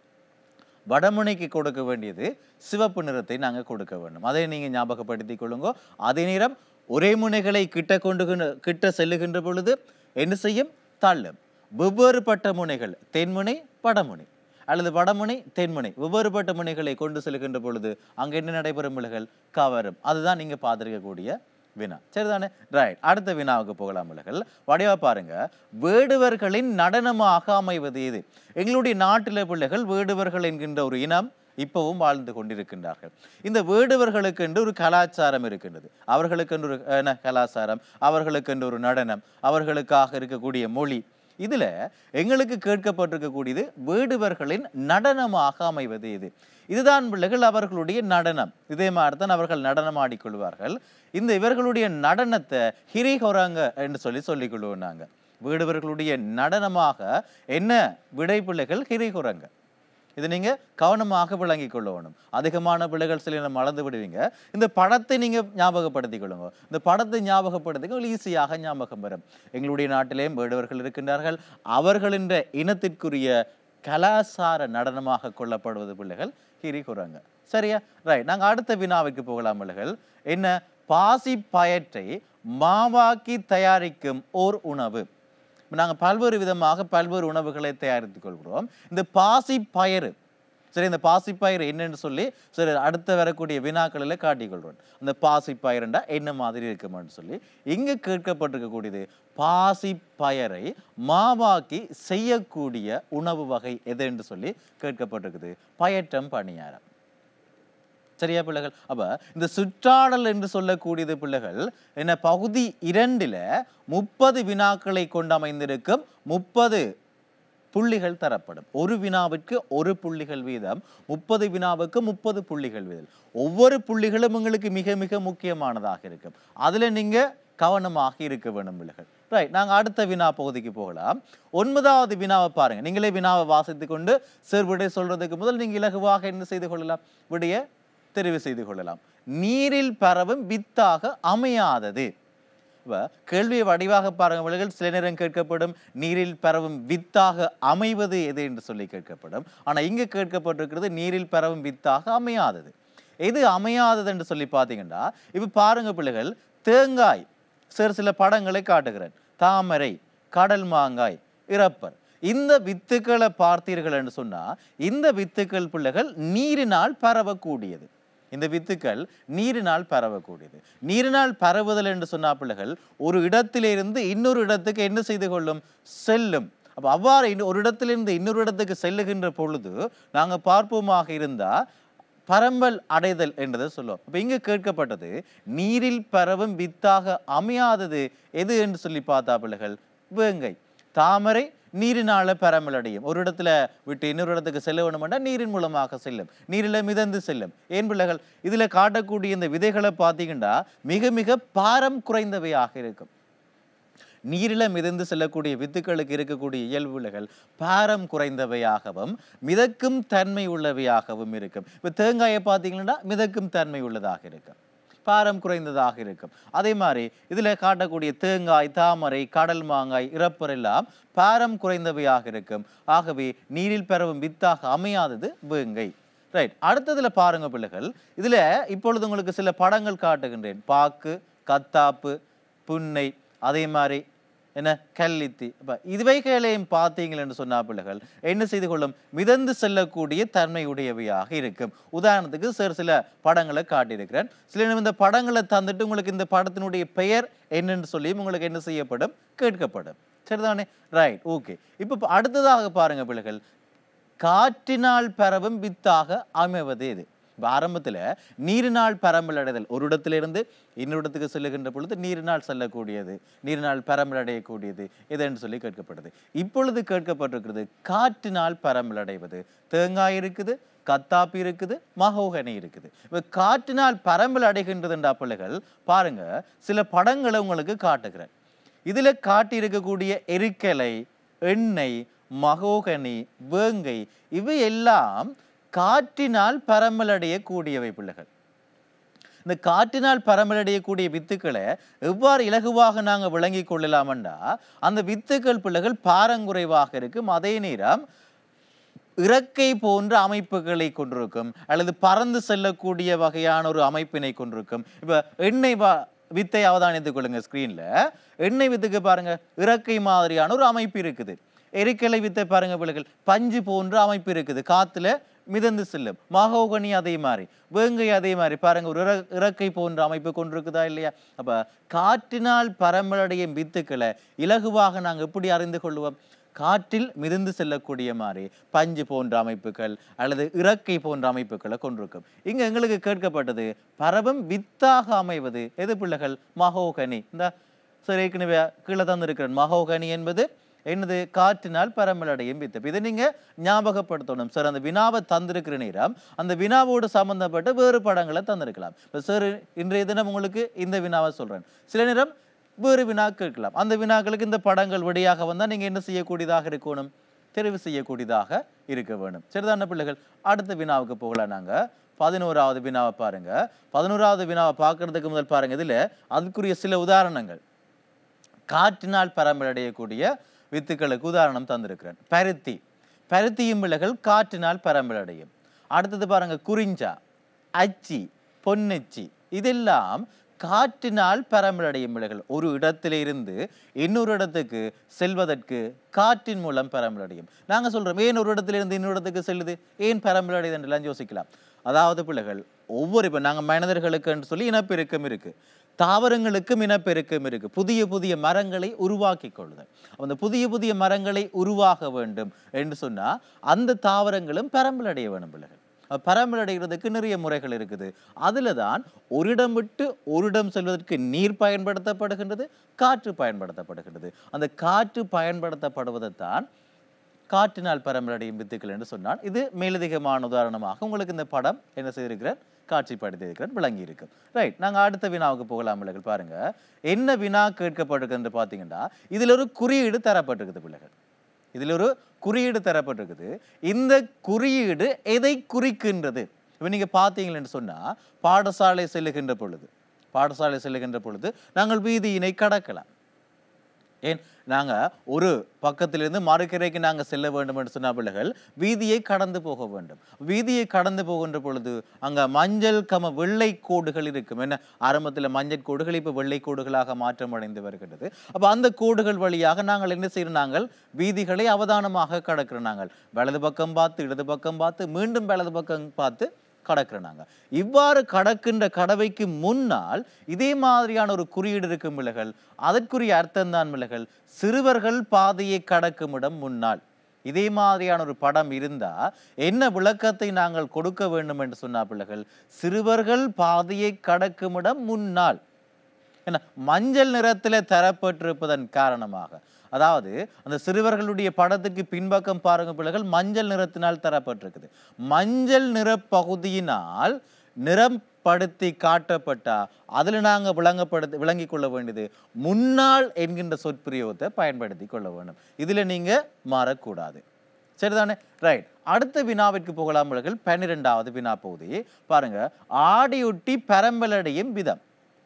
வடமுனைக்கு கொடுக்க வேண்டியது சிவப்பு நிறத்தை நாங்க கொடுக்க வேண்டும் அதை நீங்க ஞாபகப்படுத்திக் கொள்ளுங்க அதே நேரம் ஒரே முனைகளை கிட்ட கொண்டு கிட்ட செல்லுகின்ற பொழுது என்ன செய்யும் தள்ளும் வெவ்வேறுபட்ட முனைகள் தென்முனை வடமுனை அல்லது வடமுனை தென்முனை வெவ்வேறுபட்ட முனைகளை கொண்டு செல்கின்ற பொழுது அங்க என்ன நடைபெறும் விலகல் கவரும் அதுதான் நீங்க பார்த்திருக்கக்கூடிய வினா சரிதானே ரைட் அடுத்த வினாவுக்கு போகலாம் விலகல் வடிவா பாருங்க வேடுவர்களின் நடனமாக அமைவது இது எங்களுடைய நாட்டில பிள்ளைகள் வேடுவர்கள் என்கின்ற ஒரு இனம் இப்பவும் வாழ்ந்து கொண்டிருக்கின்றார்கள் இந்த வேடுவர்களுக்கு என்று ஒரு கலாச்சாரம் இருக்கின்றது அவர்களுக்கு என்று ஒரு என்ன கலாச்சாரம் அவர்களுக்கு என்று ஒரு நடனம் அவர்களுக்காக இருக்கக்கூடிய மொழி இதுல எங்களுக்கு கேட்கப்பட்டிருக்கக்கூடியது வேடுவர்களின் நடனமாக அமைவது இது இதுதான் பிள்ளைகள் அவர்களுடைய நடனம் இதே மாதிரி தான் அவர்கள் நடனம் ஆடிக்கொள்வார்கள் இந்த இவர்களுடைய நடனத்தை ஹிரிஹொராங்க என்று சொல்லி சொல்லிக் கொள்வோம் நாங்க வேடுவர்களுடைய நடனமாக என்ன விடை பிள்ளைகள் ஹிரிஹொரங்க இதை நீங்க கவனமாக விளங்கிக் கொள்ள வேணும் அதிகமான பிள்ளைகள் சில நேரம் மறந்து விடுவீங்க இந்த படத்தை நீங்க ஞாபகப்படுத்திக் கொள்ளுங்க இந்த படத்தை ஞாபகப்படுத்திக்க ஈஸியாக ஞாபகம் வரும் எங்களுடைய நாட்டிலேயும் வேடுவர்கள் இருக்கின்றார்கள் அவர்களின் இனத்திற்குரிய கலாசார நடனமாக கொள்ளப்படுவது பிள்ளைகள் கிரிகுரங்க சரியா ரைட் நாங்க அடுத்த வினாவுக்கு போகலாம் பிள்ளைகள் என்ன பாசி பயற்றை மாவாக்கி தயாரிக்கும் ஓர் உணவு நாங்கள் பல்வேறு விதமாக பல்வேறு உணவுகளை தயாரித்துக் கொள்கிறோம் இந்த பாசி பயறு சரி இந்த பாசி பயிர் என்னன்னு சொல்லி சரி அடுத்த வரக்கூடிய வினாக்களில் காட்டிக்கொள்கிறோம் அந்த பாசி பயிர்ண்டா என்ன மாதிரி இருக்குமான்னு சொல்லி இங்கே கேட்கப்பட்டிருக்கக்கூடியது பாசி பயரை மாவாக்கி செய்யக்கூடிய உணவு வகை எது என்று சொல்லி கேட்கப்பட்டிருக்குது பயற்றம் பணியாரம் சரியா பிள்ளைகள் அப்ப இந்த சுற்றாடல் என்று சொல்லக்கூடியது பிள்ளைகள் என்ன பகுதி இரண்டில் முப்பது வினாக்களை கொண்டு அமைந்திருக்கும் முப்பது புள்ளிகள் தரப்படும் ஒரு வினாவிற்கு ஒரு புள்ளிகள் வீதம் முப்பது வினாவுக்கு முப்பது புள்ளிகள் வீதம் ஒவ்வொரு புள்ளிகளும் உங்களுக்கு மிக மிக முக்கியமானதாக இருக்கும் அதுல நீங்க கவனமாக இருக்க வேண்டும் பிள்ளைகள் ரைட் நாங்கள் அடுத்த வினா பகுதிக்கு போகலாம் ஒன்பதாவது வினாவை பாருங்க நீங்களே வினாவை வாசித்து கொண்டு சார் விடை சொல்றதுக்கு முதல் நீங்கள் இலகுவாக என்ன செய்து கொள்ளலாம் விடைய தெரிவு செய்து கொள்ளலாம் நீரில் பரவும் வித்தாக அமையாதது இப்ப கேள்வியை வடிவாக பாருங்க பிள்ளைகள் சில நேரம் கேட்கப்படும் நீரில் பரவும் வித்தாக அமைவது எது என்று சொல்லி கேட்கப்படும் ஆனா இங்க கேட்கப்பட்டிருக்கிறது நீரில் பரவும் வித்தாக அமையாதது எது அமையாதது என்று சொல்லி பார்த்தீங்கன்னா இப்ப பாருங்க பிள்ளைகள் தேங்காய் சிறு சில படங்களை காட்டுகிறேன் தாமரை கடல் மாங்காய் இறப்பர் இந்த வித்துக்களை பார்த்தீர்கள் என்று சொன்னா இந்த வித்துக்கள் பிள்ளைகள் நீரினால் பரவக்கூடியது இந்த வித்துக்கள் நீரினால் பரவக்கூடியது நீரினால் பரவுதல் என்று சொன்னா பிள்ளைகள் ஒரு இடத்திலிருந்து இன்னொரு இடத்துக்கு என்ன செய்து கொள்ளும் செல்லும் அப்போ அவ்வாறு இன்னொரு ஒரு இடத்திலிருந்து இன்னொரு இடத்துக்கு செல்லுகின்ற பொழுது நாங்கள் பார்ப்போமாக இருந்தா பரம்பல் அடைதல் என்றதை சொல்லுவோம் இப்போ இங்கே கேட்கப்பட்டது நீரில் பரவும் வித்தாக அமையாதது எது என்று சொல்லி பார்த்தா பிள்ளைகள் வேங்கை தாமரை நீரினால பரம்பல் அடையும் ஒரு இடத்துல விட்டு இன்னொரு இடத்துக்கு செல்ல வேணுமெண்டா நீரின் மூலமாக செல்லும் நீரில் மிதந்து செல்லும் ஏன் பிள்ளைகள் இதில் காட்டக்கூடிய இந்த விதைகளை பார்த்தீங்கன்னா மிக மிக பாரம் குறைந்தவையாக இருக்கும் நீரில் மிதந்து செல்லக்கூடிய வித்துக்களுக்கு இருக்கக்கூடிய இயல்புகள் பாரம் குறைந்தவையாகவும் மிதக்கும் தன்மை உள்ளவையாகவும் இருக்கும் இப்போ தேங்காயை பார்த்தீங்கன்னா மிதக்கும் தன்மை உள்ளதாக இருக்கும் பாரம் குறைந்ததாக இருக்கும் அதே மாதிரி இதில் காட்டக்கூடிய தேங்காய் தாமரை கடல் மாங்காய் இறப்பர் எல்லாம் பாரம் குறைந்தவையாக இருக்கும் ஆகவே நீரில் பரவும் வித்தாக அமையாதது வேங்கை ரைட் அடுத்ததுல பாருங்க பிள்ளைகள் இதுல இப்பொழுது உங்களுக்கு சில படங்கள் காட்டுகின்றேன் பாக்கு கத்தாப்பு புன்னை அதே மாதிரி என்ன கல்லித்தி அப்ப இவைகளையும் பார்த்தீங்கள் என்று சொன்னா பிள்ளைகள் என்ன செய்து கொள்ளும் மிதந்து செல்லக்கூடிய தன்மையுடையவையாக இருக்கும் உதாரணத்துக்கு சில சில படங்களை காட்டியிருக்கிறேன் சில நேரம் இந்த படங்களை தந்துட்டு உங்களுக்கு இந்த படத்தினுடைய பெயர் என்னன்னு சொல்லி உங்களுக்கு என்ன செய்யப்படும் கேட்கப்படும் சரிதானே ரைட் ஓகே இப்போ அடுத்ததாக பாருங்க பிள்ளைகள் காற்றினால் பரவும் வித்தாக அமைவது இது இப்போ ஆரம்பத்தில் நீரினால் பரம்பல் அடைதல் ஒரு இடத்திலிருந்து இன்னொரு இடத்துக்கு செல்லுகின்ற பொழுது நீரினால் செல்லக்கூடியது நீரினால் பரம்பல் அடையக்கூடியது எதுன்னு சொல்லி கேட்கப்படுது இப்பொழுது கேட்கப்பட்டிருக்கிறது காற்றினால் பரம்பல் அடைவது தேங்காய் இருக்குது கத்தாப்பி இருக்குது மகோகனி இருக்குது இப்போ காற்றினால் பரம்பல் அடைகின்றதுன்றா பிள்ளைகள் பாருங்க சில படங்களை உங்களுக்கு காட்டுகிறேன் இதுல காட்டி இருக்கக்கூடிய எரிக்கலை எண்ணெய் மகோகனி வேங்கை இவை எல்லாம் காற்றினால் பரமலடையக்கூடியவை பிள்ளைகள் இந்த காற்றினால் பரமலடையக்கூடிய வித்துக்களை எவ்வாறு இலகுவாக நாங்கள் விளங்கி கொள்ளலாமண்டா அந்த வித்துக்கள் பிள்ளைகள் பாரங்குறைவாக இருக்கும் அதே நேரம் இறக்கை போன்ற அமைப்புகளை கொண்டிருக்கும் அல்லது பறந்து செல்லக்கூடிய வகையான ஒரு அமைப்பினை கொண்டிருக்கும் இப்போ எண்ணெய் வா வித்தை அவதானித்துக் கொள்ளுங்க ஸ்க்ரீன்ல எண்ணெய் வித்துக்கு பாருங்க இறக்கை மாதிரியான ஒரு அமைப்பு இருக்குது எரிக்கலை வித்தை பாருங்க பிள்ளைகள் பஞ்சு போன்ற அமைப்பு இருக்குது காத்துல மிதந்து செல்லும் மகோகனி அதே மாதிரி வேங்கை அதே மாதிரி பாருங்க ஒரு இற- இறக்கை போன்ற அமைப்பு கொண்டிருக்குதா இல்லையா அப்ப காற்றினால் பரம்பலடையும் வித்துக்களை இலகுவாக நாங்க எப்படி அறிந்து கொள்வோம் காற்றில் மிதந்து செல்லக்கூடிய மாதிரி பஞ்சு போன்ற அமைப்புகள் அல்லது இறக்கை போன்ற அமைப்புகளை கொண்டிருக்கும் இங்க எங்களுக்கு கேட்கப்பட்டது பரவும் வித்தாக அமைவது எது பிள்ளைகள் மகோகனி இந்த சரி ஏற்கனவே கீழே தந்திருக்கிறேன் மகோகனி என்பது என்னது காற்றினால் பரம்பலடையும் வித்து இதை நீங்க ஞாபகப்படுத்தணும் சார் அந்த வினாவை தந்திருக்கிற நேரம் அந்த வினாவோடு சம்பந்தப்பட்ட வேறு படங்களை தந்திருக்கலாம் இப்போ சார் இன்றைய தினம் உங்களுக்கு இந்த வினாவை சொல்றேன் சில நேரம் வேறு வினா கேட்கலாம் அந்த வினாக்களுக்கு இந்த படங்கள் வழியாக வந்தால் நீங்க என்ன செய்யக்கூடியதாக இருக்கணும் தெரிவு செய்யக்கூடியதாக இருக்க வேணும் சரிதான பிள்ளைகள் அடுத்த வினாவுக்கு போகலாம் நாங்க பதினோராவது வினாவை பாருங்க பதினோராவது வினாவை பார்க்கறதுக்கு முதல் பாருங்க இதுல அதுக்குரிய சில உதாரணங்கள் காற்றினால் பரம்பலடையக்கூடிய வித்துக்களுக்கு உதாரணம் தந்திருக்கிறேன் பருத்தி பருத்தியும் விலைகள் காற்றினால் பரம்பலடையும் அடுத்தது பாருங்க குறிஞ்சா அச்சி பொன்னச்சி இதெல்லாம் காற்றினால் பரம்பலடையும் விலைகள் ஒரு இடத்திலிருந்து இன்னொரு இடத்துக்கு செல்வதற்கு காற்றின் மூலம் பரம்பலடையும் நாங்க சொல்றோம் ஏன் ஒரு இடத்திலிருந்து இன்னொரு இடத்துக்கு செல்லுது ஏன் பரம்பலடையுது என்றெல்லாம் யோசிக்கலாம் அதாவது பிள்ளைகள் ஒவ்வொரு இப்போ நாங்கள் மனிதர்களுக்குன்னு சொல்லி இனப்பெருக்கம் இருக்கு தாவரங்களுக்கும் இனப்பெருக்கம் இருக்கு புதிய புதிய மரங்களை உருவாக்கி கொள்ளுதல் அந்த புதிய புதிய மரங்களை உருவாக வேண்டும் என்று சொன்னா அந்த தாவரங்களும் பரம்பலடைய வேணும் பிள்ளைகள் அப்ப பரம்பலடைகிறதுக்கு நிறைய முறைகள் இருக்குது அதுல தான் ஒரு இடம் விட்டு ஒரு இடம் செல்வதற்கு நீர் பயன்படுத்தப்படுகின்றது காற்று பயன்படுத்தப்படுகின்றது அந்த காற்று பயன்படுத்தப்படுவதைத்தான் காற்றினால் பரம்பரையடையும் வித்துக்கள் என்று சொன்னால் இது மேலதிகமான உதாரணமாக உங்களுக்கு இந்த படம் என்ன செய்திருக்கிறேன் காட்சிப்படுத்தியிருக்கிறேன் விளங்கி இருக்கும் ரைட் நாங்கள் அடுத்த வினாவுக்கு போகலாம் பிள்ளைகள் பாருங்க என்ன வினா கேட்கப்பட்டிருக்குன்னு பார்த்தீங்கன்னா இதில் ஒரு குறியீடு தரப்பட்டிருக்குது பிள்ளைகள் இதில் ஒரு குறியீடு தரப்பட்டிருக்குது இந்த குறியீடு எதை குறிக்கின்றது இப்போ நீங்கள் பார்த்தீங்களேன்னு சொன்னால் பாடசாலை செல்லுகின்ற பொழுது பாடசாலை செல்லுகின்ற பொழுது நாங்கள் வீதியினை கடக்கலாம் ஏன் நாங்கள் ஒரு பக்கத்திலிருந்து மறுக்கரைக்கு நாங்கள் செல்ல வேண்டும் என்று சொன்ன பிள்ளைகள் வீதியை கடந்து போக வேண்டும் வீதியை கடந்து போகின்ற பொழுது அங்கே மஞ்சள் கம வெள்ளை கோடுகள் இருக்கும் என்ன ஆரம்பத்தில் மஞ்சள் கோடுகள் இப்போ வெள்ளை கோடுகளாக மாற்றம் அடைந்து வருகிறது அப்போ அந்த கோடுகள் வழியாக நாங்கள் என்ன செய்கிறோம் நாங்கள் வீதிகளை அவதானமாக கடக்கிறோம் நாங்கள் வலது பக்கம் பார்த்து இடது பக்கம் பார்த்து மீண்டும் வலது பக்கம் பார்த்து கடக்கிறோம் நாங்கள் இவ்வாறு கடக்கின்ற கடவைக்கு முன்னால் இதே மாதிரியான ஒரு குறியீடு இருக்கும் பிள்ளைகள் அதற்குரிய அர்த்தம் தான் பிள்ளைகள் சிறுவர்கள் பாதையை கடக்கும் இடம் முன்னால் இதே மாதிரியான ஒரு படம் இருந்தா என்ன விளக்கத்தை நாங்கள் கொடுக்க வேண்டும் என்று சொன்னா பிள்ளைகள் சிறுவர்கள் பாதையை கடக்கும் இடம் முன்னால் என்ன மஞ்சள் நிறத்தில் தரப்பட்டிருப்பதன் காரணமாக அதாவது அந்த சிறுவர்களுடைய படத்துக்கு பின்பக்கம் பாருங்க பிள்ளைகள் மஞ்சள் நிறத்தினால் தரப்பட்டிருக்குது மஞ்சள் நிற பகுதியினால் நிறப்படுத்தி காட்டப்பட்டா அதில் நாங்கள் விளங்கப்படுத்தி விளங்கி கொள்ள வேண்டியது முன்னாள் என்கின்ற சொற்பிரயோகத்தை பயன்படுத்தி கொள்ள வேண்டும் இதில் நீங்கள் மாறக்கூடாது சரிதானே ரைட் அடுத்த வினாவிற்கு போகலாம் பிள்ளைகள் பன்னிரெண்டாவது வினா பகுதி பாருங்க ஆடியொட்டி பரம்பலடையும் விதம்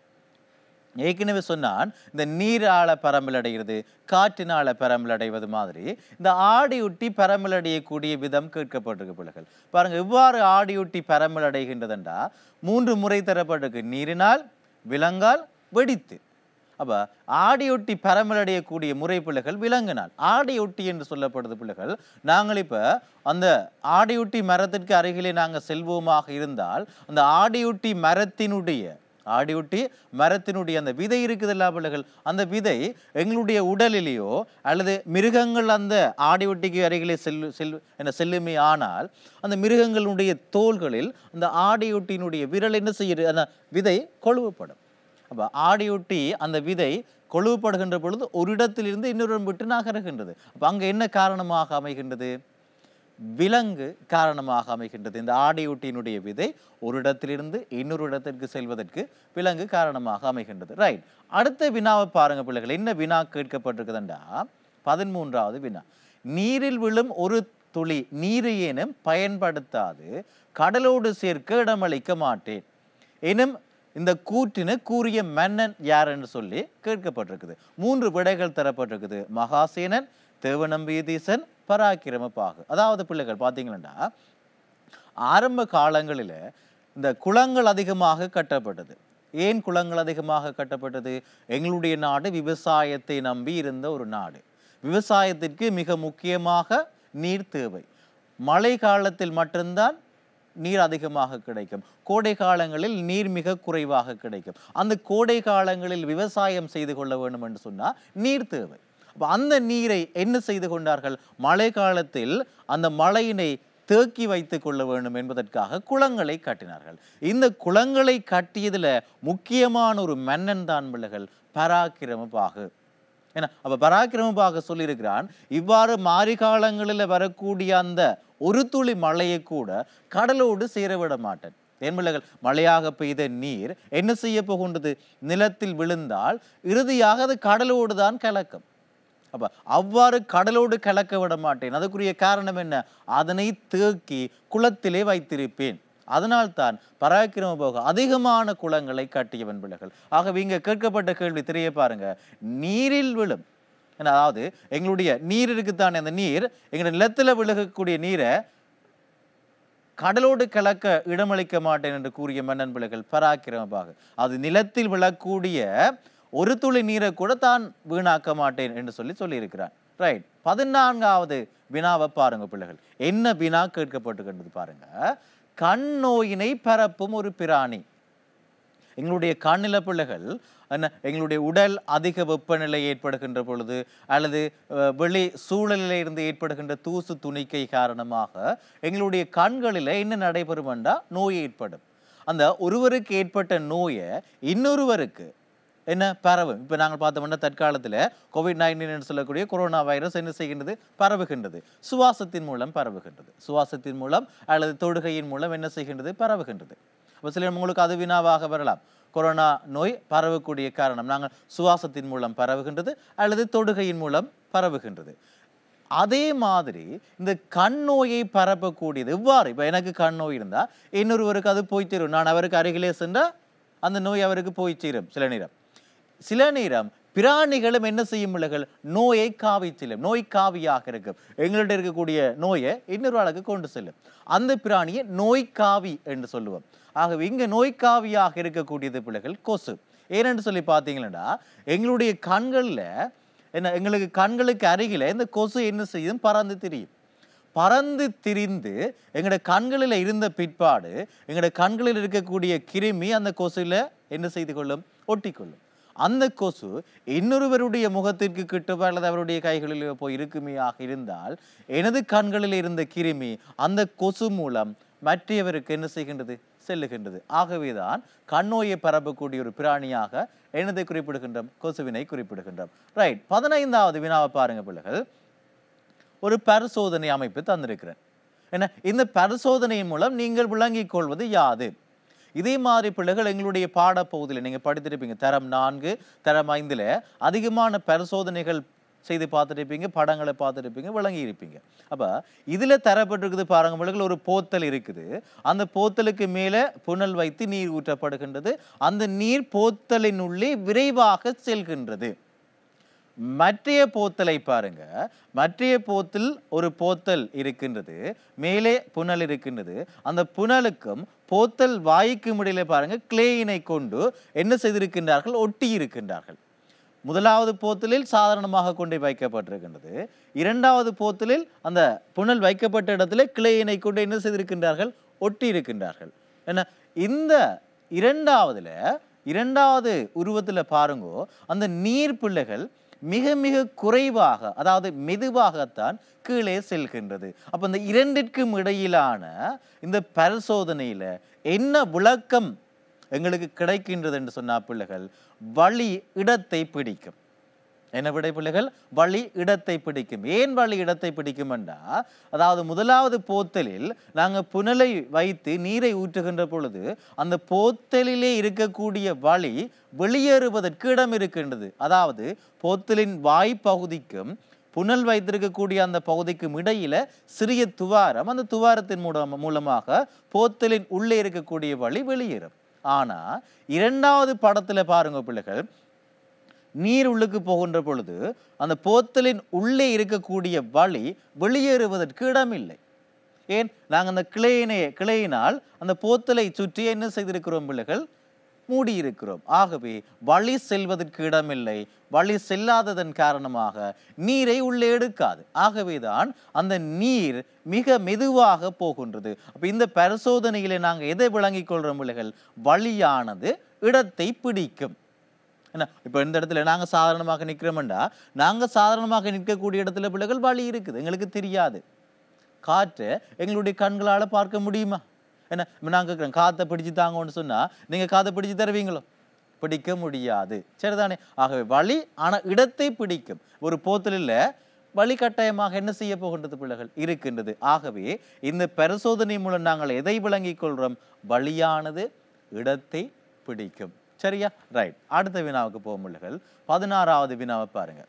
ஏற்கனவே சொன்னான் இந்த நீரால பரம்பல் அடைகிறது காற்றினால பரம்பல் அடைவது மாதிரி இந்த ஆடியுட்டி பரம்பல் அடையக்கூடிய விதம் கேட்கப்பட்டிருக்கு பிள்ளைகள் பாருங்க எவ்வாறு ஆடியுட்டி பரம்பல் அடைகின்றதுண்டா மூன்று முறை தரப்பட்டிருக்கு நீரினால் விலங்கால் வெடித்து அப்ப ஆடியொட்டி பரம்பல் அடையக்கூடிய முறை பிள்ளைகள் விலங்கினால் ஆடியொட்டி என்று சொல்லப்படுது பிள்ளைகள் நாங்கள் இப்ப அந்த ஆடியொட்டி மரத்திற்கு அருகிலே நாங்கள் செல்வோமாக இருந்தால் அந்த ஆடியொட்டி மரத்தினுடைய ஆடியொட்டி மரத்தினுடைய அந்த விதை இருக்குதுல்ல பிள்ளைகள் அந்த விதை எங்களுடைய உடலிலேயோ அல்லது மிருகங்கள் அந்த ஆடியொட்டிக்கு அருகிலே செல்லு செல் என்ன செல்லுமே ஆனால் அந்த மிருகங்களுடைய தோள்களில் அந்த ஆடியொட்டியினுடைய விரல் என்ன செய்யுது அந்த விதை கொழுவப்படும் அப்போ ஆடியொட்டி அந்த விதை கொழுவப்படுகின்ற பொழுது ஒரு இடத்திலிருந்து இன்னொரு இடம் விட்டு நகருகின்றது அப்போ அங்கே என்ன காரணமாக அமைகின்றது விலங்கு காரணமாக அமைகின்றது இந்த ஆடியூட்டியினுடைய விதை ஒரு இடத்திலிருந்து இன்னொரு இடத்திற்கு செல்வதற்கு விலங்கு காரணமாக அமைகின்றது ரைட் அடுத்த வினாவை பாருங்க பிள்ளைகள் என்ன வினா கேட்கப்பட்டிருக்குதுண்டா பதிமூன்றாவது வினா நீரில் விழும் ஒரு துளி நீரையேனும் பயன்படுத்தாது கடலோடு சேர்க்க இடமளிக்க மாட்டேன் எனும் இந்த கூற்றின கூறிய மன்னன் யார் என்று சொல்லி கேட்கப்பட்டிருக்குது மூன்று விடைகள் தரப்பட்டிருக்குது மகாசேனன் தேவநம்பியதீசன் பராக்கிரமப்பாகு அதாவது பிள்ளைகள் பார்த்தீங்கன்னா ஆரம்ப காலங்களில் இந்த குளங்கள் அதிகமாக கட்டப்பட்டது ஏன் குளங்கள் அதிகமாக கட்டப்பட்டது எங்களுடைய நாடு விவசாயத்தை நம்பி இருந்த ஒரு நாடு விவசாயத்திற்கு மிக முக்கியமாக நீர் தேவை மழை காலத்தில் மட்டும்தான் நீர் அதிகமாக கிடைக்கும் கோடை காலங்களில் நீர் மிக குறைவாக கிடைக்கும் அந்த கோடை காலங்களில் விவசாயம் செய்து கொள்ள வேண்டும் என்று சொன்னால் நீர் தேவை அப்ப அந்த நீரை என்ன செய்து கொண்டார்கள் மழை காலத்தில் அந்த மழையினை தேக்கி வைத்துக் கொள்ள வேண்டும் என்பதற்காக குளங்களை கட்டினார்கள் இந்த குளங்களை கட்டியதுல முக்கியமான ஒரு மன்னன் தான் பிள்ளைகள் பராக்கிரமபாகு ஏன்னா அப்ப பராக்கிரமபாக சொல்லியிருக்கிறான் இவ்வாறு மாரி காலங்களில் வரக்கூடிய அந்த ஒரு துளி மழையை கூட கடலோடு சேர விட மாட்டேன் தேன்பிள்ளைகள் மழையாக பெய்த நீர் என்ன செய்ய போகின்றது நிலத்தில் விழுந்தால் இறுதியாக அது கடலோடு தான் கலக்கும் அப்ப அவ்வாறு கடலோடு கலக்க விட மாட்டேன் அதுக்குரிய காரணம் என்ன அதனை தேக்கி குளத்திலே வைத்திருப்பேன் அதனால்தான் பராக்கிரம போக அதிகமான குளங்களை கட்டியவன் பிள்ளைகள் ஆகவே இங்க கேட்கப்பட்ட கேள்வி தெரிய பாருங்க நீரில் விழும் ஏன்னா, அதாவது எங்களுடைய நீர் இருக்குத்தானே அந்த நீர் எங்களுடைய நிலத்துல விழுகக்கூடிய நீரை கடலோடு கலக்க இடமளிக்க மாட்டேன் என்று கூறிய மன்னன் பிள்ளைகள் பராக்கிரமபாக அது நிலத்தில் விழக்கூடிய ஒரு துளி நீரை கூட தான் வீணாக்க மாட்டேன் என்று சொல்லி சொல்லியிருக்கிறான் ரைட் பதினான்காவது வினாவை பாருங்க பிள்ளைகள் என்ன வினா கேட்கப்பட்டுக்கின்றது பாருங்க கண் நோயினை பரப்பும் ஒரு பிராணி எங்களுடைய கண்ணில பிள்ளைகள் என்ன எங்களுடைய உடல் அதிக வெப்பநிலை ஏற்படுகின்ற பொழுது அல்லது அஹ், வெளி சூழலில் இருந்து ஏற்படுகின்ற தூசு துணிக்கை காரணமாக எங்களுடைய கண்களில் என்ன நடைபெறும் என்றால் நோய் ஏற்படும் அந்த ஒருவருக்கு ஏற்பட்ட நோயை இன்னொருவருக்கு என்ன பரவும் இப்போ நாங்கள் பார்த்தோம்னா தற்காலத்தில் கோவிட் நைன்டீன் சொல்லக்கூடிய கொரோனா வைரஸ் என்ன செய்கின்றது பரவுகின்றது சுவாசத்தின் மூலம் பரவுகின்றது சுவாசத்தின் மூலம் அல்லது தொடுகையின் மூலம் என்ன செய்கின்றது பரவுகின்றது அப்போ சில உங்களுக்கு அது வினாவாக வரலாம் கொரோனா நோய் பரவக்கூடிய காரணம் நாங்கள் சுவாசத்தின் மூலம் பரவுகின்றது அல்லது தொடுகையின் மூலம் பரவுகின்றது அதே மாதிரி இந்த கண் நோயை பரப்பக்கூடியது எவ்வாறு இப்போ எனக்கு கண் நோய் இருந்தால் இன்னொருவருக்கு அது போய் சேரும் நான் அவருக்கு அருகிலே சென்றால் அந்த நோய் அவருக்கு போய் சேரும் சில நேரம் சில நேரம் பிராணிகளும் என்ன செய்யும் பிள்ளைகள் நோயை காவி செல்லும் நோய் காவியாக இருக்கும் எங்கள்கிட்ட இருக்கக்கூடிய நோயை இன்னொரு ஆளுக்கு கொண்டு செல்லும் அந்த பிராணியை நோய் காவி என்று சொல்லுவோம் ஆகவே இங்கே நோய் காவியாக இருக்கக்கூடியது பிள்ளைகள் கொசு ஏனென்று சொல்லி பார்த்தீங்கன்னா எங்களுடைய கண்களில் என்ன எங்களுக்கு கண்களுக்கு அருகில இந்த கொசு என்ன செய்யும் பறந்து திரியும் பறந்து திரிந்து எங்களோட கண்களில் இருந்த பிற்பாடு எங்களோட கண்களில் இருக்கக்கூடிய கிருமி அந்த கொசுல என்ன செய்து கொள்ளும் ஒட்டிக்கொள்ளும் அந்த கொசு இன்னொருவருடைய முகத்திற்கு கிட்டவோ அல்லது அவருடைய கைகளிலோ போய் இருக்குமையாக இருந்தால் எனது கண்களில் இருந்த கிருமி அந்த கொசு மூலம் மற்றவருக்கு என்ன செய்கின்றது செல்லுகின்றது ஆகவேதான் கண்ணோயை பரப்பக்கூடிய ஒரு பிராணியாக எனதை குறிப்பிடுகின்றோம் கொசுவினை குறிப்பிடுகின்றோம் ரைட் பதினைந்தாவது வினாவை பாருங்க பிள்ளைகள் ஒரு பரிசோதனை அமைப்பு தந்திருக்கிறேன் என்ன இந்த பரிசோதனையின் மூலம் நீங்கள் விளங்கிக் கொள்வது யாது இதே மாதிரி பிள்ளைகள் எங்களுடைய பாடப்பகுதியில் நீங்கள் படித்திருப்பீங்க தரம் நான்கு தரம் ஐந்தில் அதிகமான பரிசோதனைகள் செய்து பார்த்துருப்பீங்க படங்களை பார்த்துருப்பீங்க விளங்கி இருப்பீங்க அப்போ இதில் தரப்பட்டிருக்குது பாருங்க பிள்ளைகள் ஒரு போத்தல் இருக்குது அந்த போத்தலுக்கு மேலே புனல் வைத்து நீர் ஊற்றப்படுகின்றது அந்த நீர் போத்தலின் உள்ளே விரைவாக செல்கின்றது மற்றைய போத்தலை பாருங்க மற்றைய போத்தில் ஒரு போத்தல் இருக்கின்றது மேலே புனல் இருக்கின்றது அந்த புனலுக்கும் போத்தல் வாய்க்கும் இடையில பாருங்க கிளேயினை கொண்டு என்ன செய்திருக்கின்றார்கள் ஒட்டி இருக்கின்றார்கள் முதலாவது போத்தலில் சாதாரணமாக கொண்டு வைக்கப்பட்டிருக்கின்றது இரண்டாவது போத்தலில் அந்த புனல் வைக்கப்பட்ட இடத்துல கிளையினை கொண்டு என்ன செய்திருக்கின்றார்கள் ஒட்டி இருக்கின்றார்கள் என்ன இந்த இரண்டாவதுல இரண்டாவது உருவத்துல பாருங்கோ அந்த நீர் பிள்ளைகள் மிக மிக குறைவாக அதாவது மெதுவாகத்தான் கீழே செல்கின்றது அப்ப இந்த இரண்டிற்கும் இடையிலான இந்த பரிசோதனையில என்ன விளக்கம் எங்களுக்கு கிடைக்கின்றது என்று சொன்னா பிள்ளைகள் வழி இடத்தை பிடிக்கும் என்ன விடை பிள்ளைகள் வழி இடத்தை பிடிக்கும் ஏன் வழி இடத்தை பிடிக்கும் என்றா அதாவது முதலாவது போத்தலில் நாங்கள் புனலை வைத்து நீரை ஊற்றுகின்ற பொழுது அந்த போத்தலிலே இருக்கக்கூடிய வழி வெளியேறுவதற்கு இடம் இருக்கின்றது அதாவது போத்தலின் வாய் பகுதிக்கும் புனல் வைத்திருக்கக்கூடிய அந்த பகுதிக்கும் இடையில சிறிய துவாரம் அந்த துவாரத்தின் மூலம் மூலமாக போத்தலின் உள்ளே இருக்கக்கூடிய வழி வெளியேறும் ஆனா இரண்டாவது படத்துல பாருங்க பிள்ளைகள் நீர் உள்ளுக்கு போகின்ற பொழுது அந்த போத்தலின் உள்ளே இருக்கக்கூடிய வழி வெளியேறுவதற்கு இடமில்லை ஏன் நாங்கள் அந்த கிளையினை கிளையினால் அந்த போத்தலை சுற்றி என்ன செய்திருக்கிறோம் பிள்ளைகள் மூடி இருக்கிறோம் ஆகவே வழி செல்வதற்கு இடமில்லை வழி செல்லாததன் காரணமாக நீரை உள்ளே எடுக்காது ஆகவேதான் அந்த நீர் மிக மெதுவாக போகின்றது அப்ப இந்த பரிசோதனையிலே நாங்கள் எதை விளங்கிக் கொள்றோம் பிள்ளைகள் வழியானது இடத்தை பிடிக்கும் என்ன இப்போ இந்த இடத்துல நாங்கள் சாதாரணமாக நிற்கிறோம்டா நாங்கள் சாதாரணமாக நிற்கக்கூடிய இடத்துல பிள்ளைகள் வழி இருக்குது எங்களுக்கு தெரியாது காற்றை எங்களுடைய கண்களால் பார்க்க முடியுமா என்ன இப்போ நான் கேட்குறேன் காற்றை பிடிச்சு தாங்கன்னு சொன்னால் நீங்கள் காற்றை பிடிச்சு தருவீங்களோ பிடிக்க முடியாது சரிதானே ஆகவே வழி ஆனால் இடத்தை பிடிக்கும் ஒரு போத்தலில் வழி கட்டாயமாக என்ன செய்ய போகின்றது பிள்ளைகள் இருக்கின்றது ஆகவே இந்த பரிசோதனை மூலம் நாங்கள் எதை விளங்கிக் கொள்கிறோம் வழியானது இடத்தை பிடிக்கும் சரியா ரைட் அடுத்த வினாவுக்கு போகும் பிள்ளைகள் பதினாறாவது வினாவை பாருங்க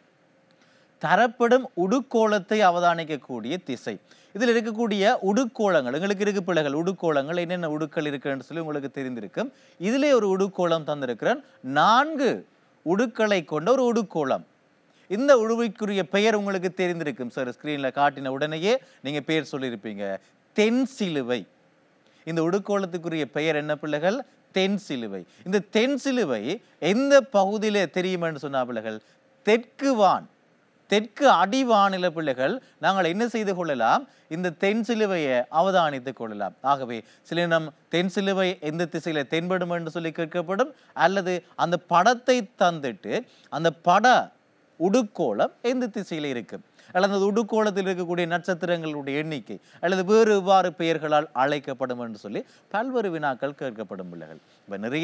தரப்படும் உடுக்கோலத்தை அவதானிக்கக்கூடிய திசை இதில் இருக்கக்கூடிய உடுக்கோலங்கள் எங்களுக்கு இருக்கு பிள்ளைகள் உடுக்கோலங்கள் என்னென்ன உடுக்கள் இருக்குன்னு சொல்லி உங்களுக்கு தெரிந்திருக்கும் இதிலே ஒரு உடுக்கோலம் தந்திருக்கிறேன் நான்கு உடுக்களை கொண்ட ஒரு உடுக்கோலம் இந்த உடுவைக்குரிய பெயர் உங்களுக்கு தெரிந்திருக்கும் சார் ஸ்க்ரீனில் காட்டின உடனேயே நீங்கள் பேர் சொல்லியிருப்பீங்க தென் சிலுவை இந்த உடுக்கோலத்துக்குரிய பெயர் என்ன பிள்ளைகள் தென் சிலுவை இந்த தென் சிலுவை எந்த பகுதியிலே தெரியுமென்று சொன்னா பிள்ளைகள் தெற்கு வான் தெற்கு அடிவானில பிள்ளைகள் நாங்கள் என்ன செய்து கொள்ளலாம் இந்த தென் சிலுவையை அவதானித்துக் கொள்ளலாம் ஆகவே சில நம் தென் சிலுவை எந்த திசையில தென்படும் என்று சொல்லி கேட்கப்படும் அல்லது அந்த படத்தை தந்துட்டு அந்த பட உடுக்கோலம் எந்த திசையில இருக்கும் அல்லது அந்த உடுக்கோலத்தில் இருக்கக்கூடிய நட்சத்திரங்களுடைய எண்ணிக்கை அல்லது வேறு எவ்வாறு பெயர்களால் அழைக்கப்படும் என்று சொல்லி பல்வேறு வினாக்கள் கேட்கப்படும் பிள்ளைகள் இப்போ நிறைய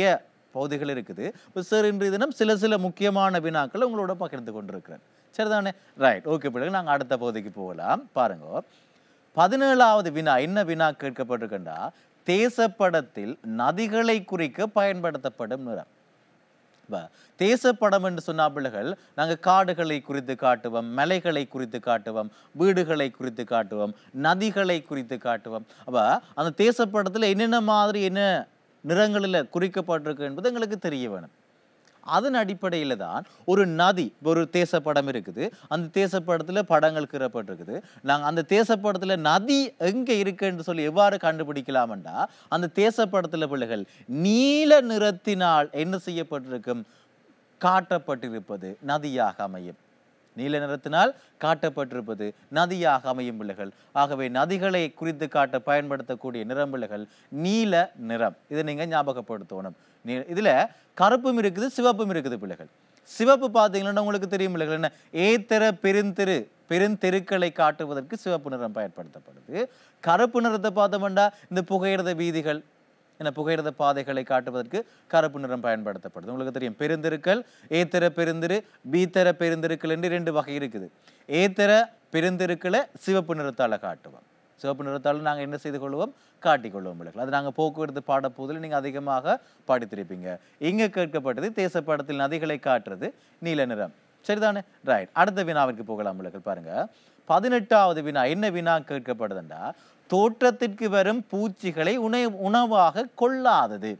பகுதிகள் இருக்குது இப்போ சார் இன்றைய தினம் சில சில முக்கியமான வினாக்களை உங்களோட பகிர்ந்து கொண்டிருக்கிறேன் சரிதானே ரைட் ஓகே பிறகு நாங்கள் அடுத்த பகுதிக்கு போகலாம் பாருங்க பதினேழாவது வினா என்ன வினா கேட்கப்பட்டிருக்கண்டா தேசப்படத்தில் நதிகளை குறிக்க பயன்படுத்தப்படும் நிறம் இப்ப தேசப்படம் என்று சொன்னா பிள்ளைகள் நாங்கள் காடுகளை குறித்து காட்டுவோம் மலைகளை குறித்து காட்டுவோம் வீடுகளை குறித்து காட்டுவோம் நதிகளை குறித்து காட்டுவோம் அப்ப அந்த தேசப்படத்தில் என்னென்ன மாதிரி என்ன நிறங்களில் குறிக்கப்பட்டிருக்கு என்பது எங்களுக்கு தெரிய வேணும் அதன் அடிப்படையில் தான் ஒரு நதி இப்ப ஒரு தேசப்படம் இருக்குது அந்த தேசப்படத்தில் படங்கள் கீறப்பட்டிருக்குது நாங்கள் அந்த தேசப்படத்தில் நதி எங்கே இருக்குன்னு சொல்லி எவ்வாறு கண்டுபிடிக்கலாம்டா அந்த தேசப்படத்தில் பிள்ளைகள் நீல நிறத்தினால் என்ன செய்யப்பட்டிருக்கும் காட்டப்பட்டிருப்பது நதியாக அமையும் நீல நிறத்தினால் காட்டப்பட்டிருப்பது நதியாக அமையும் பிள்ளைகள் ஆகவே நதிகளை குறித்து காட்ட பயன்படுத்தக்கூடிய நிறம் பிள்ளைகள் நீல நிறம் இதை நீங்க ஞாபகப்படுத்தணும் நீ இதுல கருப்பும் இருக்குது சிவப்பும் இருக்குது பிள்ளைகள் சிவப்பு பார்த்தீங்கன்னா உங்களுக்கு தெரியும் பிள்ளைகள் என்ன ஏத்தர பெருந்தெரு பெருந்தெருக்களை காட்டுவதற்கு சிவப்பு நிறம் பயன்படுத்தப்படுது கருப்பு நிறத்தை பார்த்தோம்னா இந்த புகையிரத வீதிகள் என புகையிரத பாதைகளை காட்டுவதற்கு கருப்பு நிறம் பயன்படுத்தப்படுது உங்களுக்கு தெரியும் பெருந்தெருக்கள் ஏத்தர பெருந்திரு பீத்தர பெருந்தெருக்கள் என்று ரெண்டு வகை இருக்குது ஏத்தர பெருந்தெருக்களை சிவப்பு நிறத்தால காட்டுவோம் சிவப்பு நிறத்தால் நாங்கள் என்ன செய்து கொள்வோம் காட்டிக் கொள்வோம் பிள்ளைகள் அது நாங்கள் போக்குவரத்து பாடப்போதில் நீங்கள் அதிகமாக படித்திருப்பீங்க இங்கே கேட்கப்பட்டது தேசப்படத்தில் நதிகளை காட்டுறது நீல நிறம் சரிதானே ரைட் அடுத்த வினாவிற்கு போகலாம் பிள்ளைகள் பாருங்க பதினெட்டாவது வினா என்ன வினா கேட்கப்படுதுண்டா தோற்றத்திற்கு வரும் பூச்சிகளை உணை உணவாக கொள்ளாதது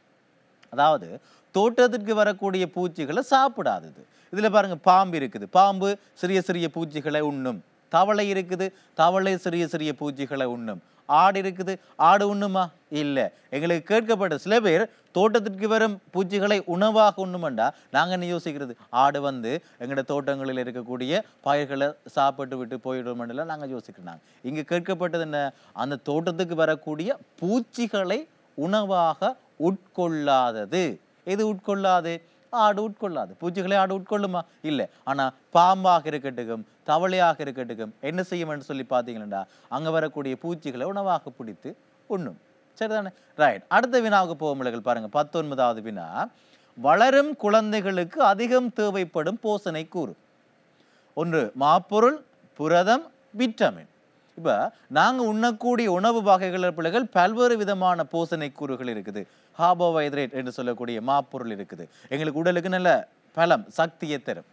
அதாவது தோட்டத்திற்கு வரக்கூடிய பூச்சிகளை சாப்பிடாதது இதுல பாருங்க பாம்பு இருக்குது பாம்பு சிறிய சிறிய பூச்சிகளை உண்ணும் தவளை இருக்குது தவளை சிறிய சிறிய பூச்சிகளை உண்ணும் ஆடு இருக்குது ஆடு உண்ணுமா இல்லை எங்களுக்கு கேட்கப்பட்ட சில பேர் தோட்டத்திற்கு வரும் பூச்சிகளை உணவாக உண்ணுமெண்டா நாங்கள் என்ன யோசிக்கிறது ஆடு வந்து எங்களோட தோட்டங்களில் இருக்கக்கூடிய பயிர்களை சாப்பிட்டு விட்டு போயிடுமெண்டெல்லாம் நாங்கள் யோசிக்கிறோம் இங்கே கேட்கப்பட்டது என்ன அந்த தோட்டத்துக்கு வரக்கூடிய பூச்சிகளை உணவாக உட்கொள்ளாதது எது உட்கொள்ளாது ஆடு உட்கொள்ளாது பூச்சிகளை ஆடு உட்கொள்ளுமா இல்லை ஆனா பாம்பாக இருக்கட்டும் தவளையாக இருக்கட்டும் என்ன செய்யும்னு சொல்லி பார்த்தீங்கன்னா அங்க வரக்கூடிய பூச்சிகளை உணவாக பிடித்து உண்ணும் சரிதானே ரைட் அடுத்த வினாவுக்கு போகும் பாருங்க பத்தொன்பதாவது வினா வளரும் குழந்தைகளுக்கு அதிகம் தேவைப்படும் போசனை கூறு ஒன்று மாப்பொருள் புரதம் விட்டமின் இப்போ நாங்கள் உண்ணக்கூடிய உணவு வகைகள் பிள்ளைகள் பல்வேறு விதமான போசனை கூறுகள் இருக்குது கார்போஹைட்ரேட் என்று சொல்லக்கூடிய மாப்பொருள் இருக்குது எங்களுக்கு உடலுக்கு நல்ல பலம் சக்தியை தரும்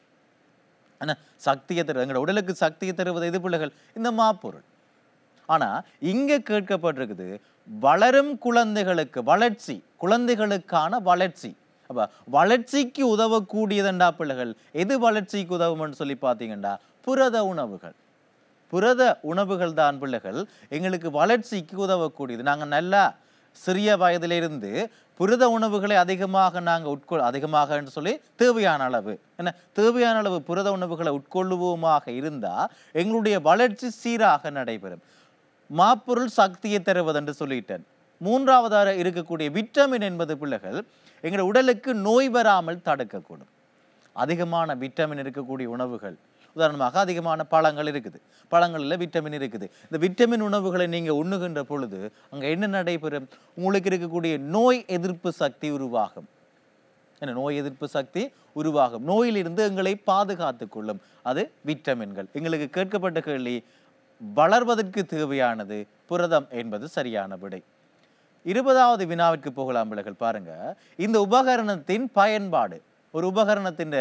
என்ன சக்தியை தரும் எங்களோட உடலுக்கு சக்தியை தருவது எது பிள்ளைகள் இந்த மாப்பொருள் ஆனா இங்க கேட்கப்பட்டிருக்குது வளரும் குழந்தைகளுக்கு வளர்ச்சி குழந்தைகளுக்கான வளர்ச்சி அப்ப வளர்ச்சிக்கு உதவக்கூடியதண்டா பிள்ளைகள் எது வளர்ச்சிக்கு உதவும்னு சொல்லி பார்த்தீங்கன்னா புரத உணவுகள் புரத உணவுகள் தான் பிள்ளைகள் எங்களுக்கு வளர்ச்சிக்கு உதவக்கூடியது நாங்க நல்லா சிறிய வயதிலிருந்து புரத உணவுகளை அதிகமாக நாங்கள் உட்கொள் அதிகமாக என்று சொல்லி தேவையான அளவு என்ன தேவையான அளவு புரத உணவுகளை உட்கொள்ளுவோமாக இருந்தா எங்களுடைய வளர்ச்சி சீராக நடைபெறும் மாப்பொருள் சக்தியை தருவது என்று சொல்லிட்டேன் மூன்றாவதாக இருக்கக்கூடிய விட்டமின் என்பது பிள்ளைகள் எங்கள் உடலுக்கு நோய் வராமல் தடுக்கக்கூடும் அதிகமான விட்டமின் இருக்கக்கூடிய உணவுகள் உதாரணமாக அதிகமான பழங்கள் இருக்குது பழங்களில் விட்டமின் இருக்குது இந்த விட்டமின் உணவுகளை நீங்கள் உண்ணுகின்ற பொழுது அங்கே என்ன நடைபெறும் உங்களுக்கு இருக்கக்கூடிய நோய் எதிர்ப்பு சக்தி உருவாகும் என்ன நோய் எதிர்ப்பு சக்தி உருவாகும் நோயிலிருந்து எங்களை பாதுகாத்துக் கொள்ளும் அது விட்டமின்கள் எங்களுக்கு கேட்கப்பட்ட கேள்வி வளர்வதற்கு தேவையானது புரதம் என்பது சரியான விடை இருபதாவது வினாவிற்கு போகலாம் பிள்ளைகள் பாருங்க இந்த உபகரணத்தின் பயன்பாடு ஒரு உபகரணத்தின்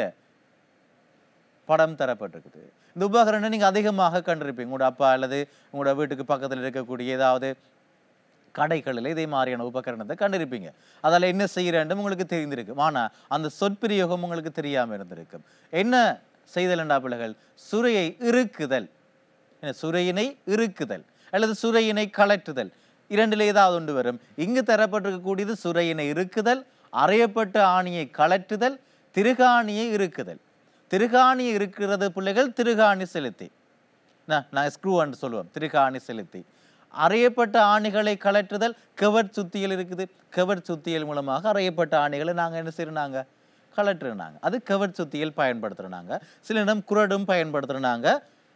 படம் தரப்பட்டிருக்குது இந்த உபகரணம் நீங்க அதிகமாக கண்டிருப்பீங்க உங்களோட அப்பா அல்லது உங்களோட வீட்டுக்கு பக்கத்தில் இருக்கக்கூடிய ஏதாவது கடைகளில் இதே மாதிரியான உபகரணத்தை கண்டிருப்பீங்க அதில் என்ன செய்கிறேன் உங்களுக்கு தெரிந்திருக்கும் ஆனால் அந்த சொற்பிரயோகம் உங்களுக்கு தெரியாமல் இருந்திருக்கும் என்ன செய்தல் பிள்ளைகள் சுரையை இறுக்குதல் என்ன, சுரையினை இறுக்குதல் அல்லது சுரையினை கலற்றுதல் இரண்டில் ஏதாவது ஒன்று வரும் இங்கு தரப்பட்டிருக்கக்கூடியது சுரையினை இறுக்குதல் அறையப்பட்ட ஆணியை கலற்றுதல் திருகாணியை இறுக்குதல் திருகாணியை இருக்கிறது பிள்ளைகள் திருகாணி செலுத்தி நான் நான் ஸ்க்ரூன்னு சொல்லுவோம் திருகாணி செலுத்தி அறையப்பட்ட ஆணிகளை கலற்றுதல் கவர் சுத்தியல் இருக்குது கவர் சுத்தியல் மூலமாக அறையப்பட்ட ஆணிகளை நாங்கள் என்ன செய்யறாங்க கலற்றுனாங்க அது கவர் சுத்தியல் பயன்படுத்துறாங்க சில இடம் குரடும் பயன்படுத்துறாங்க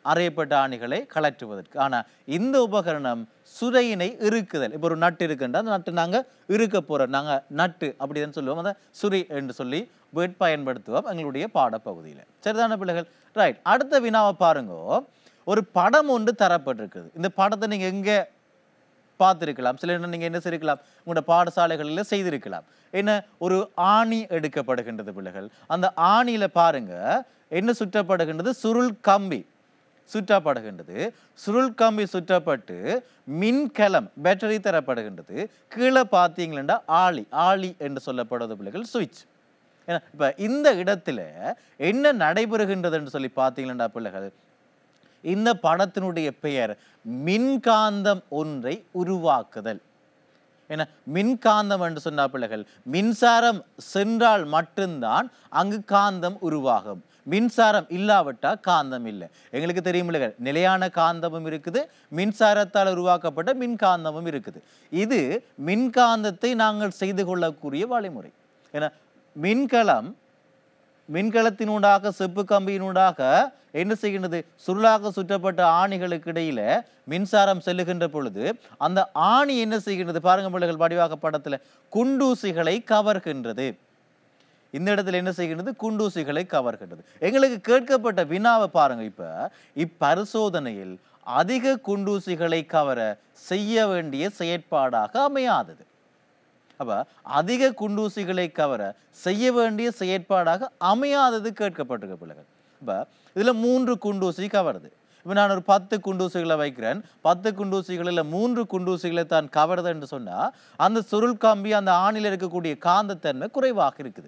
அறையப்பட்ட ஆணிகளை கலற்றுவதற்கு ஆனா இந்த உபகரணம் சுரையினை இறுக்குதல் இப்போ ஒரு நட்டு இருக்குன்றா அந்த நட்டு நாங்க இறுக்க போறோம் நாங்க நட்டு அப்படிதான் சொல்லுவோம் அதை சுரி என்று சொல்லி வேர்ட் பயன்படுத்துவோம் எங்களுடைய பாடப்பகுதியில சரிதான பிள்ளைகள் ரைட் அடுத்த வினாவை பாருங்க ஒரு படம் ஒன்று தரப்பட்டிருக்குது இந்த படத்தை நீங்க எங்க பார்த்திருக்கலாம் சில நேரம் நீங்க என்ன செய்திருக்கலாம் உங்களோட பாடசாலைகளில் செய்திருக்கலாம் என்ன ஒரு ஆணி எடுக்கப்படுகின்றது பிள்ளைகள் அந்த ஆணியில பாருங்க என்ன சுற்றப்படுகின்றது சுருள் கம்பி சுற்றப்படுகின்றது சுருள் கம்பி சுற்றப்பட்டு மின்கலம் பேட்டரி தரப்படுகின்றது கீழே பார்த்தீங்களா ஆளி ஆளி என்று சொல்லப்படுவது பிள்ளைகள் சுவிட்ச் ஏன்னா இப்ப இந்த இடத்துல என்ன நடைபெறுகின்றது என்று சொல்லி பார்த்தீங்களா பிள்ளைகள் இந்த படத்தினுடைய பெயர் மின்காந்தம் ஒன்றை உருவாக்குதல் ஏன்னா மின்காந்தம் என்று சொன்ன பிள்ளைகள் மின்சாரம் சென்றால் மட்டும்தான் அங்கு காந்தம் உருவாகும் மின்சாரம் இல்லாவிட்டால் காந்தம் இல்லை எங்களுக்கு தெரியும் பிள்ளைகள் நிலையான காந்தமும் இருக்குது மின்சாரத்தால் உருவாக்கப்பட்ட மின்காந்தமும் இருக்குது இது மின்காந்தத்தை நாங்கள் செய்து கொள்ளக்கூடிய வழிமுறை ஏன்னா மின்கலம் மின்கலத்தினூடாக செப்பு கம்பியினூடாக என்ன செய்கின்றது சுருளாக சுற்றப்பட்ட ஆணிகளுக்கு இடையில மின்சாரம் செல்லுகின்ற பொழுது அந்த ஆணி என்ன செய்கின்றது பாருங்க பிள்ளைகள் வடிவாக படத்துல குண்டூசிகளை கவர்கின்றது இந்த இடத்துல என்ன செய்கின்றது குண்டூசிகளை கவர்கின்றது எங்களுக்கு கேட்கப்பட்ட வினாவை பாருங்க இப்ப இப்பரிசோதனையில் அதிக குண்டூசிகளை கவர செய்ய வேண்டிய செயற்பாடாக அமையாதது அப்ப அதிக குண்டூசிகளை கவர செய்ய வேண்டிய செயற்பாடாக அமையாதது கேட்கப்பட்டிருக்க பிள்ளைகள் அப்ப இதுல மூன்று குண்டூசி கவருது இப்போ நான் ஒரு பத்து குண்டூசிகளை வைக்கிறேன் பத்து குண்டூசிகளில் மூன்று குண்டூசிகளை தான் கவருது என்று சொன்னா அந்த சுருள் கம்பி அந்த ஆணில் இருக்கக்கூடிய காந்தத்தன்மை குறைவாக இருக்குது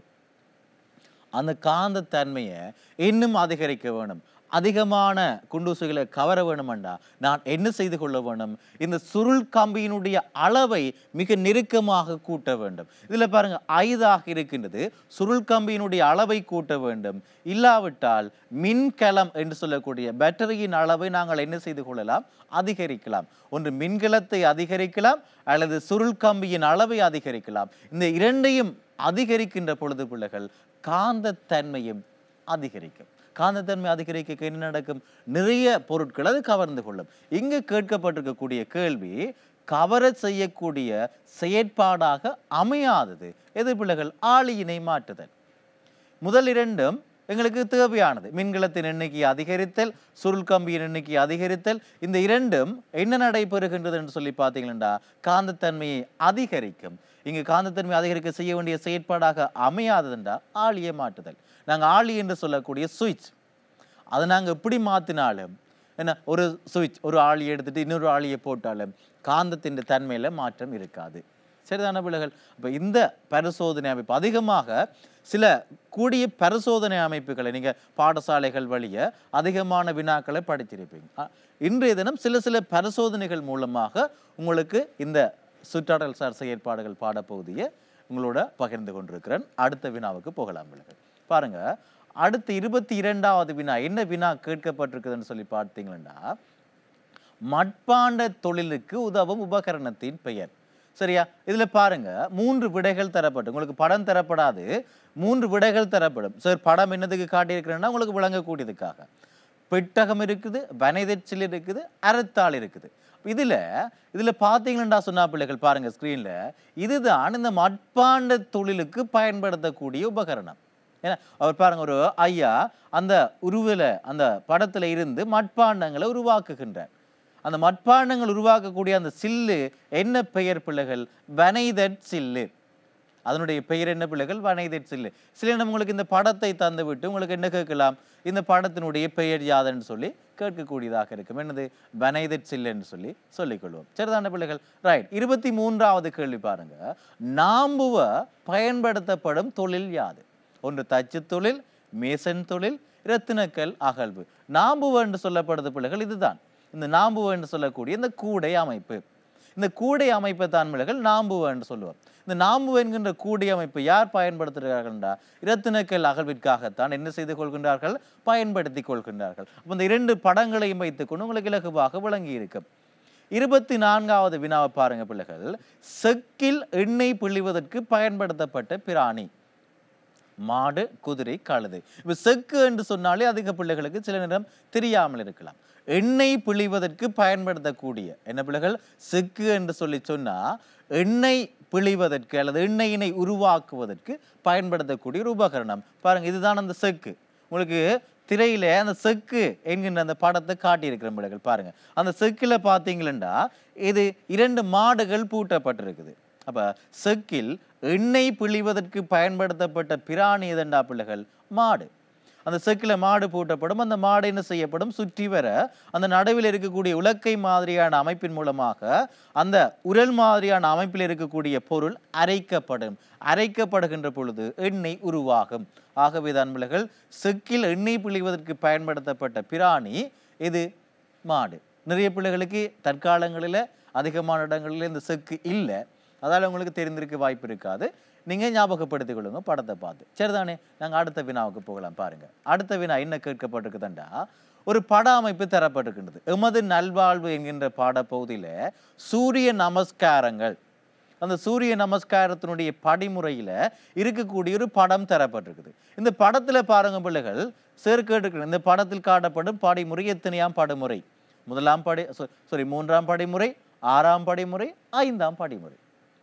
அந்த காந்தத்தன்மையை இன்னும் அதிகரிக்க வேணும் அதிகமான குண்டூசிகளை கவர வேணுமெண்டா நான் என்ன செய்து கொள்ள வேணும் இந்த சுருள் கம்பியினுடைய அளவை மிக நெருக்கமாக கூட்ட வேண்டும் இதில் பாருங்க ஐதாக இருக்கின்றது சுருள் கம்பியினுடைய அளவை கூட்ட வேண்டும் இல்லாவிட்டால் மின்கலம் என்று சொல்லக்கூடிய பேட்டரியின் அளவை நாங்கள் என்ன செய்து கொள்ளலாம் அதிகரிக்கலாம் ஒன்று மின்கலத்தை அதிகரிக்கலாம் அல்லது சுருள் கம்பியின் அளவை அதிகரிக்கலாம் இந்த இரண்டையும் அதிகரிக்கின்ற பொழுது பிள்ளைகள் காந்தத்தன்மையும் அதிகரிக்கும் காந்தத்தன்மை அதிகரிக்க என்ன நடக்கும் நிறைய பொருட்கள் அது கவர்ந்து கொள்ளும் இங்கு கேட்கப்பட்டிருக்கக்கூடிய கேள்வி கவர செய்யக்கூடிய செயற்பாடாக அமையாதது எது பிள்ளைகள் ஆளியினை மாற்றுதல் முதல் இரண்டும் எங்களுக்கு தேவையானது மின்கலத்தின் எண்ணிக்கை அதிகரித்தல் சுருள் கம்பியின் எண்ணிக்கை அதிகரித்தல் இந்த இரண்டும் என்ன நடைபெறுகின்றது என்று சொல்லி பார்த்தீங்கன்னா காந்தத்தன்மையை அதிகரிக்கும் இங்கு காந்தத்தன்மை அதிகரிக்க செய்ய வேண்டிய செயற்பாடாக அமையாததுண்டா ஆளியை மாற்றுதல் நாங்கள் ஆளி என்று சொல்லக்கூடிய சுவிட்ச் அதை நாங்கள் எப்படி மாற்றினாலும் என்ன ஒரு சுவிட்ச் ஒரு ஆளியை எடுத்துட்டு இன்னொரு ஆளியை போட்டாலும் காந்தத்தின் தன்மையில மாற்றம் இருக்காது சரிதான பிள்ளைகள் அப்போ இந்த பரிசோதனை அமைப்பு அதிகமாக சில கூடிய பரிசோதனை அமைப்புகளை நீங்க பாடசாலைகள் வழிய அதிகமான வினாக்களை படித்திருப்பீங்க அ, இன்றைய தினம் சில சில பரிசோதனைகள் மூலமாக உங்களுக்கு இந்த சுற்றாடல் சார் செயற்பாடுகள் பாடப்பகுதியை உங்களோட பகிர்ந்து கொண்டிருக்கிறேன் அடுத்த வினாவுக்கு போகலாம் பிள்ளைகள் பாருங்க அடுத்து இருபத்தி இரண்டாவது வினா என்ன வினா கேட்கப்பட்டிருக்குதுன்னு சொல்லி பார்த்தீங்கன்னா மட்பாண்ட தொழிலுக்கு உதவும் உபகரணத்தின் பெயர் சரியா இதுல பாருங்க மூன்று விடைகள் தரப்படும் உங்களுக்கு படம் தரப்படாது மூன்று விடைகள் தரப்படும் சார் படம் என்னதுக்கு காட்டியிருக்கிறேன்னா உங்களுக்கு விளங்கக்கூடியதுக்காக பெட்டகம் இருக்குது வனைதச்சில் இருக்குது அறத்தாள் இருக்குது இதுல இதுல பார்த்தீங்கன்னா சொன்னா பிள்ளைகள் பாருங்க ஸ்க்ரீன்ல இதுதான் இந்த மட்பாண்ட தொழிலுக்கு பயன்படுத்தக்கூடிய உபகரணம் ஏன்னா அவர் பாருங்க ஒரு ஐயா அந்த உருவில அந்த படத்துல இருந்து மட்பாண்டங்களை உருவாக்குகின்றார் அந்த மட்பாண்டங்கள் உருவாக்கக்கூடிய அந்த சில்லு என்ன பெயர் பிள்ளைகள் வனைதட் சில்லு அதனுடைய பெயர் என்ன பிள்ளைகள் வனைதட் சில்லு சில நேரம் உங்களுக்கு இந்த படத்தை தந்து விட்டு உங்களுக்கு என்ன கேட்கலாம் இந்த படத்தினுடைய பெயர் யாதுன்னு சொல்லி கேட்கக்கூடியதாக இருக்கும் என்னது வனைதட் சில்லு என்று சொல்லி சொல்லிக்கொள்வோம் சரிதான பிள்ளைகள் ரைட் இருபத்தி மூன்றாவது கேள்வி பாருங்க நாம்புவ பயன்படுத்தப்படும் தொழில் யாது ஒன்று தச்சு தொழில் மேசன் தொழில் இரத்தினக்கல் அகழ்வு நாம்புவ என்று சொல்லப்படுது பிள்ளைகள் இதுதான் இந்த நாம்புவ என்று சொல்லக்கூடிய இந்த கூடை அமைப்பு இந்த கூடை அமைப்பை தான் பிள்ளைகள் நாம்புவ என்று சொல்லுவோம் இந்த நாம்புவ என்கின்ற கூடை அமைப்பு யார் பயன்படுத்துகிறார்கள்டா இரத்தினக்கல் அகழ்விற்காகத்தான் என்ன செய்து கொள்கின்றார்கள் பயன்படுத்தி கொள்கின்றார்கள் அப்ப இந்த இரண்டு படங்களையும் வைத்துக்கொண்டு உங்களுக்கு இலகுவாக விளங்கி இருக்கும் இருபத்தி நான்காவது வினாவை பாருங்க பிள்ளைகள் செக்கில் எண்ணெய் பிழிவதற்கு பயன்படுத்தப்பட்ட பிராணி மாடு குதிரை கழுதை இப்போ செக்கு என்று சொன்னாலே அதிக பிள்ளைகளுக்கு சில நேரம் தெரியாமல் இருக்கலாம் எண்ணெய் பிழிவதற்கு பயன்படுத்தக்கூடிய என்ன பிள்ளைகள் செக்கு என்று சொல்லி சொன்னா எண்ணெய் பிழிவதற்கு அல்லது எண்ணெயினை உருவாக்குவதற்கு பயன்படுத்தக்கூடிய ஒரு உபகரணம் பாருங்க இதுதான் அந்த செக்கு உங்களுக்கு திரையில அந்த செக்கு என்கின்ற அந்த படத்தை காட்டியிருக்கிற பிள்ளைகள் பாருங்க அந்த செக்கில் பார்த்தீங்களா இது இரண்டு மாடுகள் பூட்டப்பட்டிருக்குது அப்ப செக்கில் எண்ணெய் பிழிவதற்கு பயன்படுத்தப்பட்ட பிராணி எதண்டா பிள்ளைகள் மாடு அந்த செக்கில் மாடு பூட்டப்படும் அந்த மாடு என்ன செய்யப்படும் சுற்றி வர அந்த நடுவில் இருக்கக்கூடிய உலக்கை மாதிரியான அமைப்பின் மூலமாக அந்த உரல் மாதிரியான அமைப்பில் இருக்கக்கூடிய பொருள் அரைக்கப்படும் அரைக்கப்படுகின்ற பொழுது எண்ணெய் உருவாகும் ஆகவே தான் பிள்ளைகள் செக்கில் எண்ணெய் பிழிவதற்கு பயன்படுத்தப்பட்ட பிராணி இது மாடு நிறைய பிள்ளைகளுக்கு தற்காலங்களில் அதிகமான இடங்களில் இந்த செக்கு இல்லை அதால் உங்களுக்கு தெரிந்திருக்க வாய்ப்பு இருக்காது நீங்கள் ஞாபகப்படுத்திக் கொள்ளுங்க படத்தை பார்த்து சரிதானே நாங்கள் அடுத்த வினாவுக்கு போகலாம் பாருங்க அடுத்த வினா என்ன கேட்கப்பட்டிருக்குதுண்டா ஒரு பட அமைப்பு தரப்பட்டிருக்கின்றது எமது நல்வாழ்வு என்கின்ற பாடப்பகுதியில் சூரிய நமஸ்காரங்கள் அந்த சூரிய நமஸ்காரத்தினுடைய படிமுறையில் இருக்கக்கூடிய ஒரு படம் தரப்பட்டிருக்குது இந்த படத்தில் பாருங்க பிள்ளைகள் சேர்க்கெடுக்கணும் இந்த படத்தில் காட்டப்படும் படிமுறை எத்தனையாம் படுமுறை முதலாம் படி சாரி மூன்றாம் படிமுறை ஆறாம் படிமுறை ஐந்தாம் படிமுறை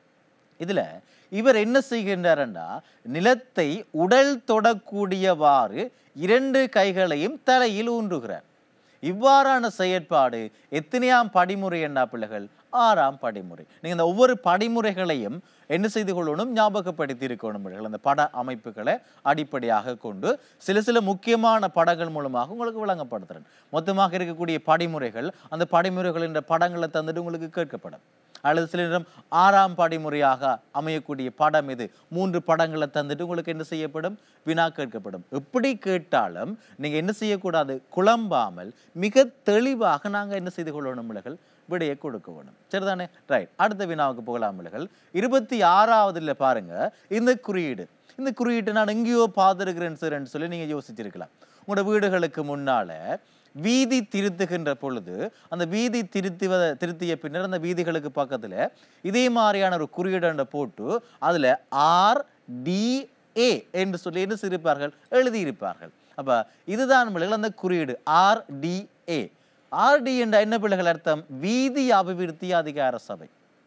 இதுல இவர் என்ன செய்கின்றார்னா நிலத்தை உடல் தொடக்கூடியவாறு இரண்டு கைகளையும் தலையில் ஊன்றுகிறார் இவ்வாறான செயற்பாடு எத்தனையாம் படிமுறை என்ன பிள்ளைகள் ஆறாம் படிமுறை நீங்க இந்த ஒவ்வொரு படிமுறைகளையும் என்ன செய்து கொள்ளணும் ஞாபகப்படுத்தி இருக்கணும் பிள்ளைகள் அந்த பட அமைப்புகளை அடிப்படையாக கொண்டு சில சில முக்கியமான படங்கள் மூலமாக உங்களுக்கு விளங்கப்படுத்துறேன் மொத்தமாக இருக்கக்கூடிய படிமுறைகள் அந்த படிமுறைகள் என்ற படங்களை தந்துட்டு உங்களுக்கு கேட்கப்படும் அல்லது சில நேரம் ஆறாம் படிமுறையாக அமையக்கூடிய படம் இது மூன்று படங்களை தந்துட்டு உங்களுக்கு என்ன செய்யப்படும் வினா கேட்கப்படும் எப்படி கேட்டாலும் நீங்க என்ன செய்யக்கூடாது குழம்பாமல் மிக தெளிவாக நாங்க என்ன செய்து கொள்ளணும் பிள்ளைகள் விடையை கொடுக்க வேணும் சரிதானே ரைட் அடுத்த வினாவுக்கு போகலாம் பிள்ளைகள் இருபத்தி ஆறாவதுல பாருங்க இந்த குறியீடு இந்த குறியீட்டை நான் எங்கேயோ பார்த்துருக்கிறேன் சார்ன்னு சொல்லி நீங்க யோசிச்சிருக்கலாம் உங்களோட வீடுகளுக்கு முன்னால வீதி திருத்துகின்ற பொழுது அந்த வீதி திருத்துவத திருத்திய பின்னர் அந்த வீதிகளுக்கு பக்கத்துல இதே மாதிரியான ஒரு குறியீடு போட்டு அதுல ஆர் டி ஏ என்று சொல்லி என்ன செய்திருப்பார்கள் எழுதியிருப்பார்கள் அப்ப இதுதான் பிள்ளைகள் அந்த குறியீடு ஆர் டி ஏ ஆர்டி என்ற என்ன பிள்ளைகள் அர்த்தம் வீதி அபிவிருத்தி அதிகார சபை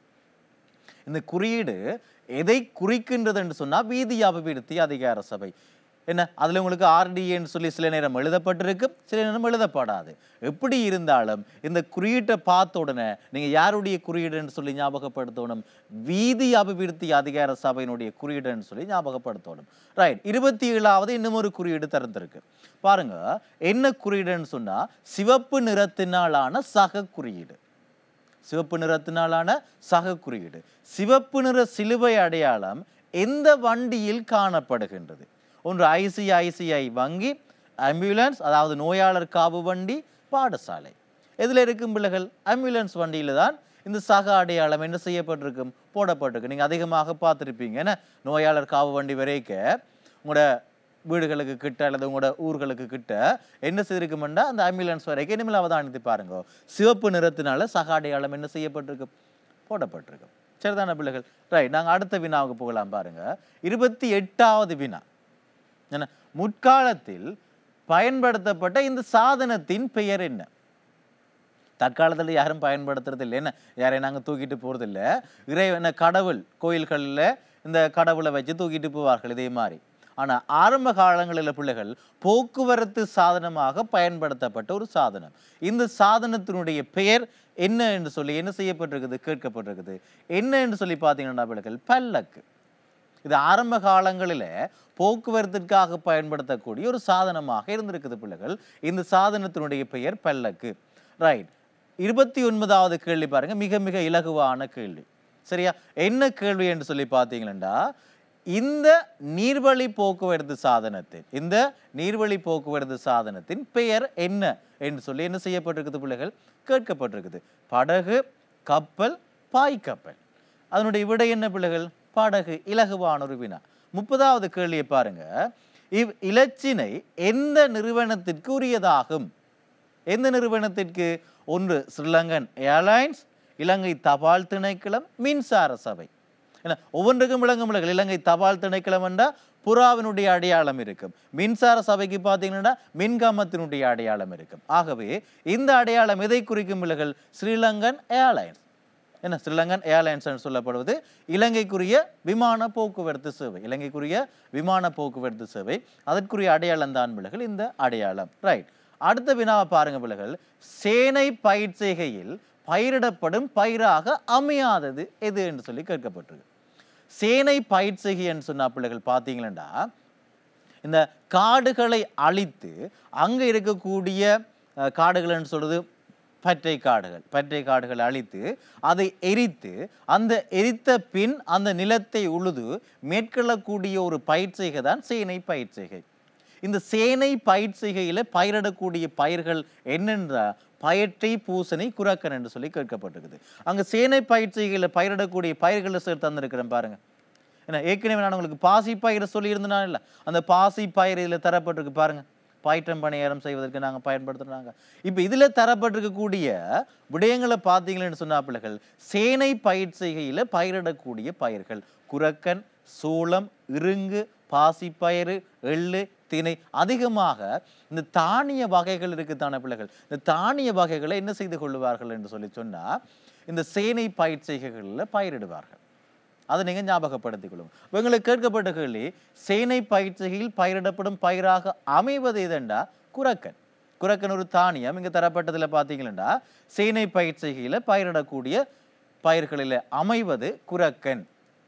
இந்த குறியீடு எதை குறிக்கின்றது என்று சொன்னா வீதி அபிவிருத்தி அதிகார சபை என்ன அதுல உங்களுக்கு ஆர்டிஏன்னு சொல்லி சில நேரம் எழுதப்பட்டிருக்கு சில நேரம் எழுதப்படாது எப்படி இருந்தாலும் இந்த குறியீட்டை பார்த்த உடனே நீங்க யாருடைய குறியீடுன்னு சொல்லி ஞாபகப்படுத்தணும் வீதி அபிவிருத்தி அதிகார சபையினுடைய குறியீடுன்னு சொல்லி ஞாபகப்படுத்தணும் ரைட் இருபத்தி ஏழாவது இன்னும் ஒரு குறியீடு திறந்திருக்கு பாருங்க என்ன குறியீடுன்னு சொன்னா சிவப்பு நிறத்தினாலான சக குறியீடு சிவப்பு நிறத்தினாலான சக குறியீடு சிவப்பு நிற சிலுவை அடையாளம் எந்த வண்டியில் காணப்படுகின்றது ஒன்று ஐசிஐசிஐ வங்கி ஆம்புலன்ஸ் அதாவது நோயாளர் காவு வண்டி பாடசாலை எதில் இருக்கும் பிள்ளைகள் ஆம்புலன்ஸ் வண்டியில் தான் இந்த சக அடையாளம் என்ன செய்யப்பட்டிருக்கும் போடப்பட்டிருக்கு நீங்கள் அதிகமாக பார்த்துருப்பீங்க என்ன நோயாளர் காவு வண்டி வரைக்க உங்களோட வீடுகளுக்கு கிட்ட அல்லது உங்களோட ஊர்களுக்கு கிட்ட என்ன செய்திருக்குமெண்டா அந்த ஆம்புலன்ஸ் வரைக்கும் இனிமேல் அவதானித்து பாருங்க சிவப்பு நிறத்தினால சக அடையாளம் என்ன செய்யப்பட்டிருக்கு போடப்பட்டிருக்கு சரிதான பிள்ளைகள் ரைட் நாங்கள் அடுத்த வினாவுக்கு போகலாம் பாருங்க இருபத்தி எட்டாவது வினா என்ன முற்காலத்தில் பயன்படுத்தப்பட்ட இந்த சாதனத்தின் பெயர் என்ன தற்காலத்தில் யாரும் பயன்படுத்துறது இல்லை என்ன யாரையும் நாங்கள் தூக்கிட்டு போகிறது இல்லை இறைவன கடவுள் கோயில்களில் இந்த கடவுளை வச்சு தூக்கிட்டு போவார்கள் இதே மாதிரி ஆனால் ஆரம்ப காலங்களில் பிள்ளைகள் போக்குவரத்து சாதனமாக பயன்படுத்தப்பட்ட ஒரு சாதனம் இந்த சாதனத்தினுடைய பெயர் என்ன என்று சொல்லி என்ன செய்யப்பட்டிருக்குது கேட்கப்பட்டிருக்குது என்ன என்று சொல்லி பார்த்தீங்கன்னா பிள்ளைகள் பல்லக்கு இது ஆரம்ப காலங்களில் போக்குவரத்திற்காக பயன்படுத்தக்கூடிய ஒரு சாதனமாக இருந்திருக்குது பிள்ளைகள் இந்த சாதனத்தினுடைய பெயர் பல்லக்கு ரைட் இருபத்தி ஒன்பதாவது கேள்வி பாருங்க மிக மிக இலகுவான கேள்வி சரியா என்ன கேள்வி என்று சொல்லி பார்த்தீங்கன்னா இந்த நீர்வழி போக்குவரத்து சாதனத்தின் இந்த நீர்வழி போக்குவரத்து சாதனத்தின் பெயர் என்ன என்று சொல்லி என்ன செய்யப்பட்டிருக்குது பிள்ளைகள் கேட்கப்பட்டிருக்குது படகு கப்பல் பாய்க்கப்பல் அதனுடைய விடை என்ன பிள்ளைகள் படகு இலகுவான ஒரு வினா முப்பதாவது கேள்வியை பாருங்க இவ் இலச்சினை எந்த நிறுவனத்திற்கு உரியதாகும் எந்த நிறுவனத்திற்கு ஒன்று ஸ்ரீலங்கன் ஏர்லைன்ஸ் இலங்கை தபால் திணைக்களம் மின்சார சபை ஏன்னா ஒவ்வொன்றுக்கும் விளங்கும் பிள்ளைகள் இலங்கை தபால் திணைக்களம் என்றால் புறாவினுடைய அடையாளம் இருக்கும் மின்சார சபைக்கு பார்த்தீங்கன்னா மின்கம்பத்தினுடைய அடையாளம் இருக்கும் ஆகவே இந்த அடையாளம் எதை குறிக்கும் பிள்ளைகள் ஸ்ரீலங்கன் ஏர்லைன்ஸ் என்ன ஸ்ரீலங்கன் ஏர்லைன்ஸ் என்று சொல்லப்படுவது இலங்கைக்குரிய விமான போக்குவரத்து சேவை இலங்கைக்குரிய விமான போக்குவரத்து சேவை அதற்குரிய அடையாளம் தான் பிள்ளைகள் இந்த அடையாளம் ரைட் அடுத்த வினாவை பாருங்க பிள்ளைகள் சேனை பயிர் செய்கையில் பயிரிடப்படும் பயிராக அமையாதது எது என்று சொல்லி கேட்கப்பட்டிருக்கு சேனை பயிர் செய்கைன்னு சொன்ன பிள்ளைகள் பார்த்தீங்களா இந்த காடுகளை அழித்து அங்கே இருக்கக்கூடிய அஹ், காடுகள்னு சொல்றது பற்றை காடுகள் பற்றை காடுகளை அழித்து அதை எரித்து அந்த எரித்த பின் அந்த நிலத்தை உழுது மேற்கொள்ளக்கூடிய ஒரு பயிர் செய்கை தான் சேனை பயிர் செய்கை இந்த சேனை பயிர் செய்கையில் பயிரிடக்கூடிய பயிர்கள் என்னென்ற பயற்றை பூசணி குரக்கன் என்று சொல்லி கேட்கப்பட்டிருக்குது அங்கே சேனை பயிர் செய்கையில் பயிரிடக்கூடிய பயிர்களை சேர்த்து தந்திருக்கிறேன் பாருங்க ஏன்னா ஏற்கனவே நான் உங்களுக்கு பாசி பயிரை சொல்லியிருந்தேனா இல்லை அந்த பாசி பயிர் இதில் தரப்பட்டிருக்கு பாருங்க பயிற்றம் பணியாரம் செய்வதற்கு நாங்கள் பயன்படுத்துகிறாங்க இப்போ இதில் தரப்பட்டிருக்கக்கூடிய விடயங்களை பார்த்தீங்களேன்னு சொன்னா பிள்ளைகள் சேனை பயிர் செய்கையில் பயிரிடக்கூடிய பயிர்கள் குரக்கன் சோளம் இருங்கு பாசிப்பயிறு எள்ளு திணை அதிகமாக இந்த தானிய வகைகள் இருக்குதான பிள்ளைகள் இந்த தானிய வகைகளை என்ன செய்து கொள்ளுவார்கள் என்று சொல்லி சொன்னா இந்த சேனை பயிர் செய்கைகளில் பயிரிடுவார்கள் அதை நீங்க ஞாபகப்படுத்திக் கொள்ளுங்க இப்ப எங்களுக்கு கேட்கப்பட்ட கேள்வி சேனை பயிற்சியில் பயிரிடப்படும் பயிராக அமைவது எதெண்டா குரக்கன் குரக்கன் ஒரு தானியம் இங்க தரப்பட்டதுல பார்த்தீங்களா சேனை பயிற்சிகையில பயிரிடக்கூடிய பயிர்களில் அமைவது குரக்கன்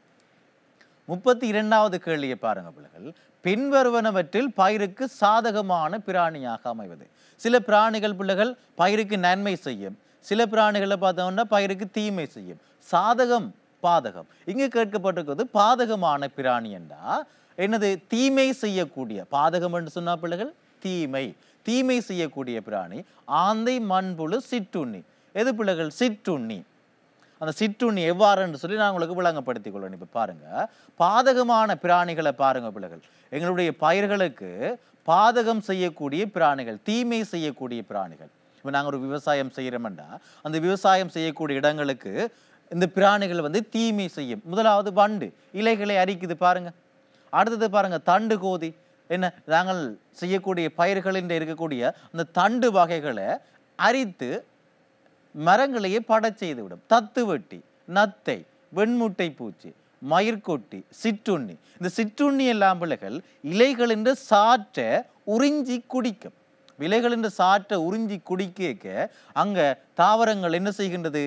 முப்பத்தி இரண்டாவது கேள்வியை பாருங்க பிள்ளைகள் பின்வருவனவற்றில் பயிருக்கு சாதகமான பிராணியாக அமைவது சில பிராணிகள் பிள்ளைகள் பயிருக்கு நன்மை செய்யும் சில பிராணிகளை பார்த்தோம்னா பயிருக்கு தீமை செய்யும் சாதகம் பாதகம் இங்கே கேட்கப்பட்டிருக்கிறது பாதகமான பிராணி என்றா என்னது தீமை செய்யக்கூடிய பாதகம் என்று சொன்னா பிள்ளைகள் தீமை தீமை செய்யக்கூடிய பிராணி ஆந்தை மண்புழு சிற்றுண்ணி எது பிள்ளைகள் சிற்றுண்ணி அந்த சிற்றுண்ணி எவ்வாறுன்னு சொல்லி நான் உங்களுக்கு விளங்கப்படுத்திக் கொள்ளணும் இப்போ பாருங்க பாதகமான பிராணிகளை பாருங்க பிள்ளைகள் எங்களுடைய பயிர்களுக்கு பாதகம் செய்யக்கூடிய பிராணிகள் தீமை செய்யக்கூடிய பிராணிகள் இப்போ நாங்கள் ஒரு விவசாயம் செய்கிறோம்னா அந்த விவசாயம் செய்யக்கூடிய இடங்களுக்கு இந்த பிராணிகள் வந்து தீமை செய்யும் முதலாவது வண்டு இலைகளை அரிக்குது பாருங்க அடுத்தது பாருங்க தண்டு கோதி என்ன நாங்கள் செய்யக்கூடிய பயிர்களில் இருக்கக்கூடிய அந்த தண்டு வகைகளை அரித்து மரங்களையே படச் செய்துவிடும் தத்து வெட்டி நத்தை வெண்முட்டை பூச்சி மயிர்கொட்டி சிற்றுண்ணி இந்த சிற்றுண்ணி எல்லாம் பிள்ளைகள் இலைகள் என்று சாற்ற உறிஞ்சி குடிக்கும் இலைகள் என்று சாற்ற உறிஞ்சி குடிக்க அங்க தாவரங்கள் என்ன செய்கின்றது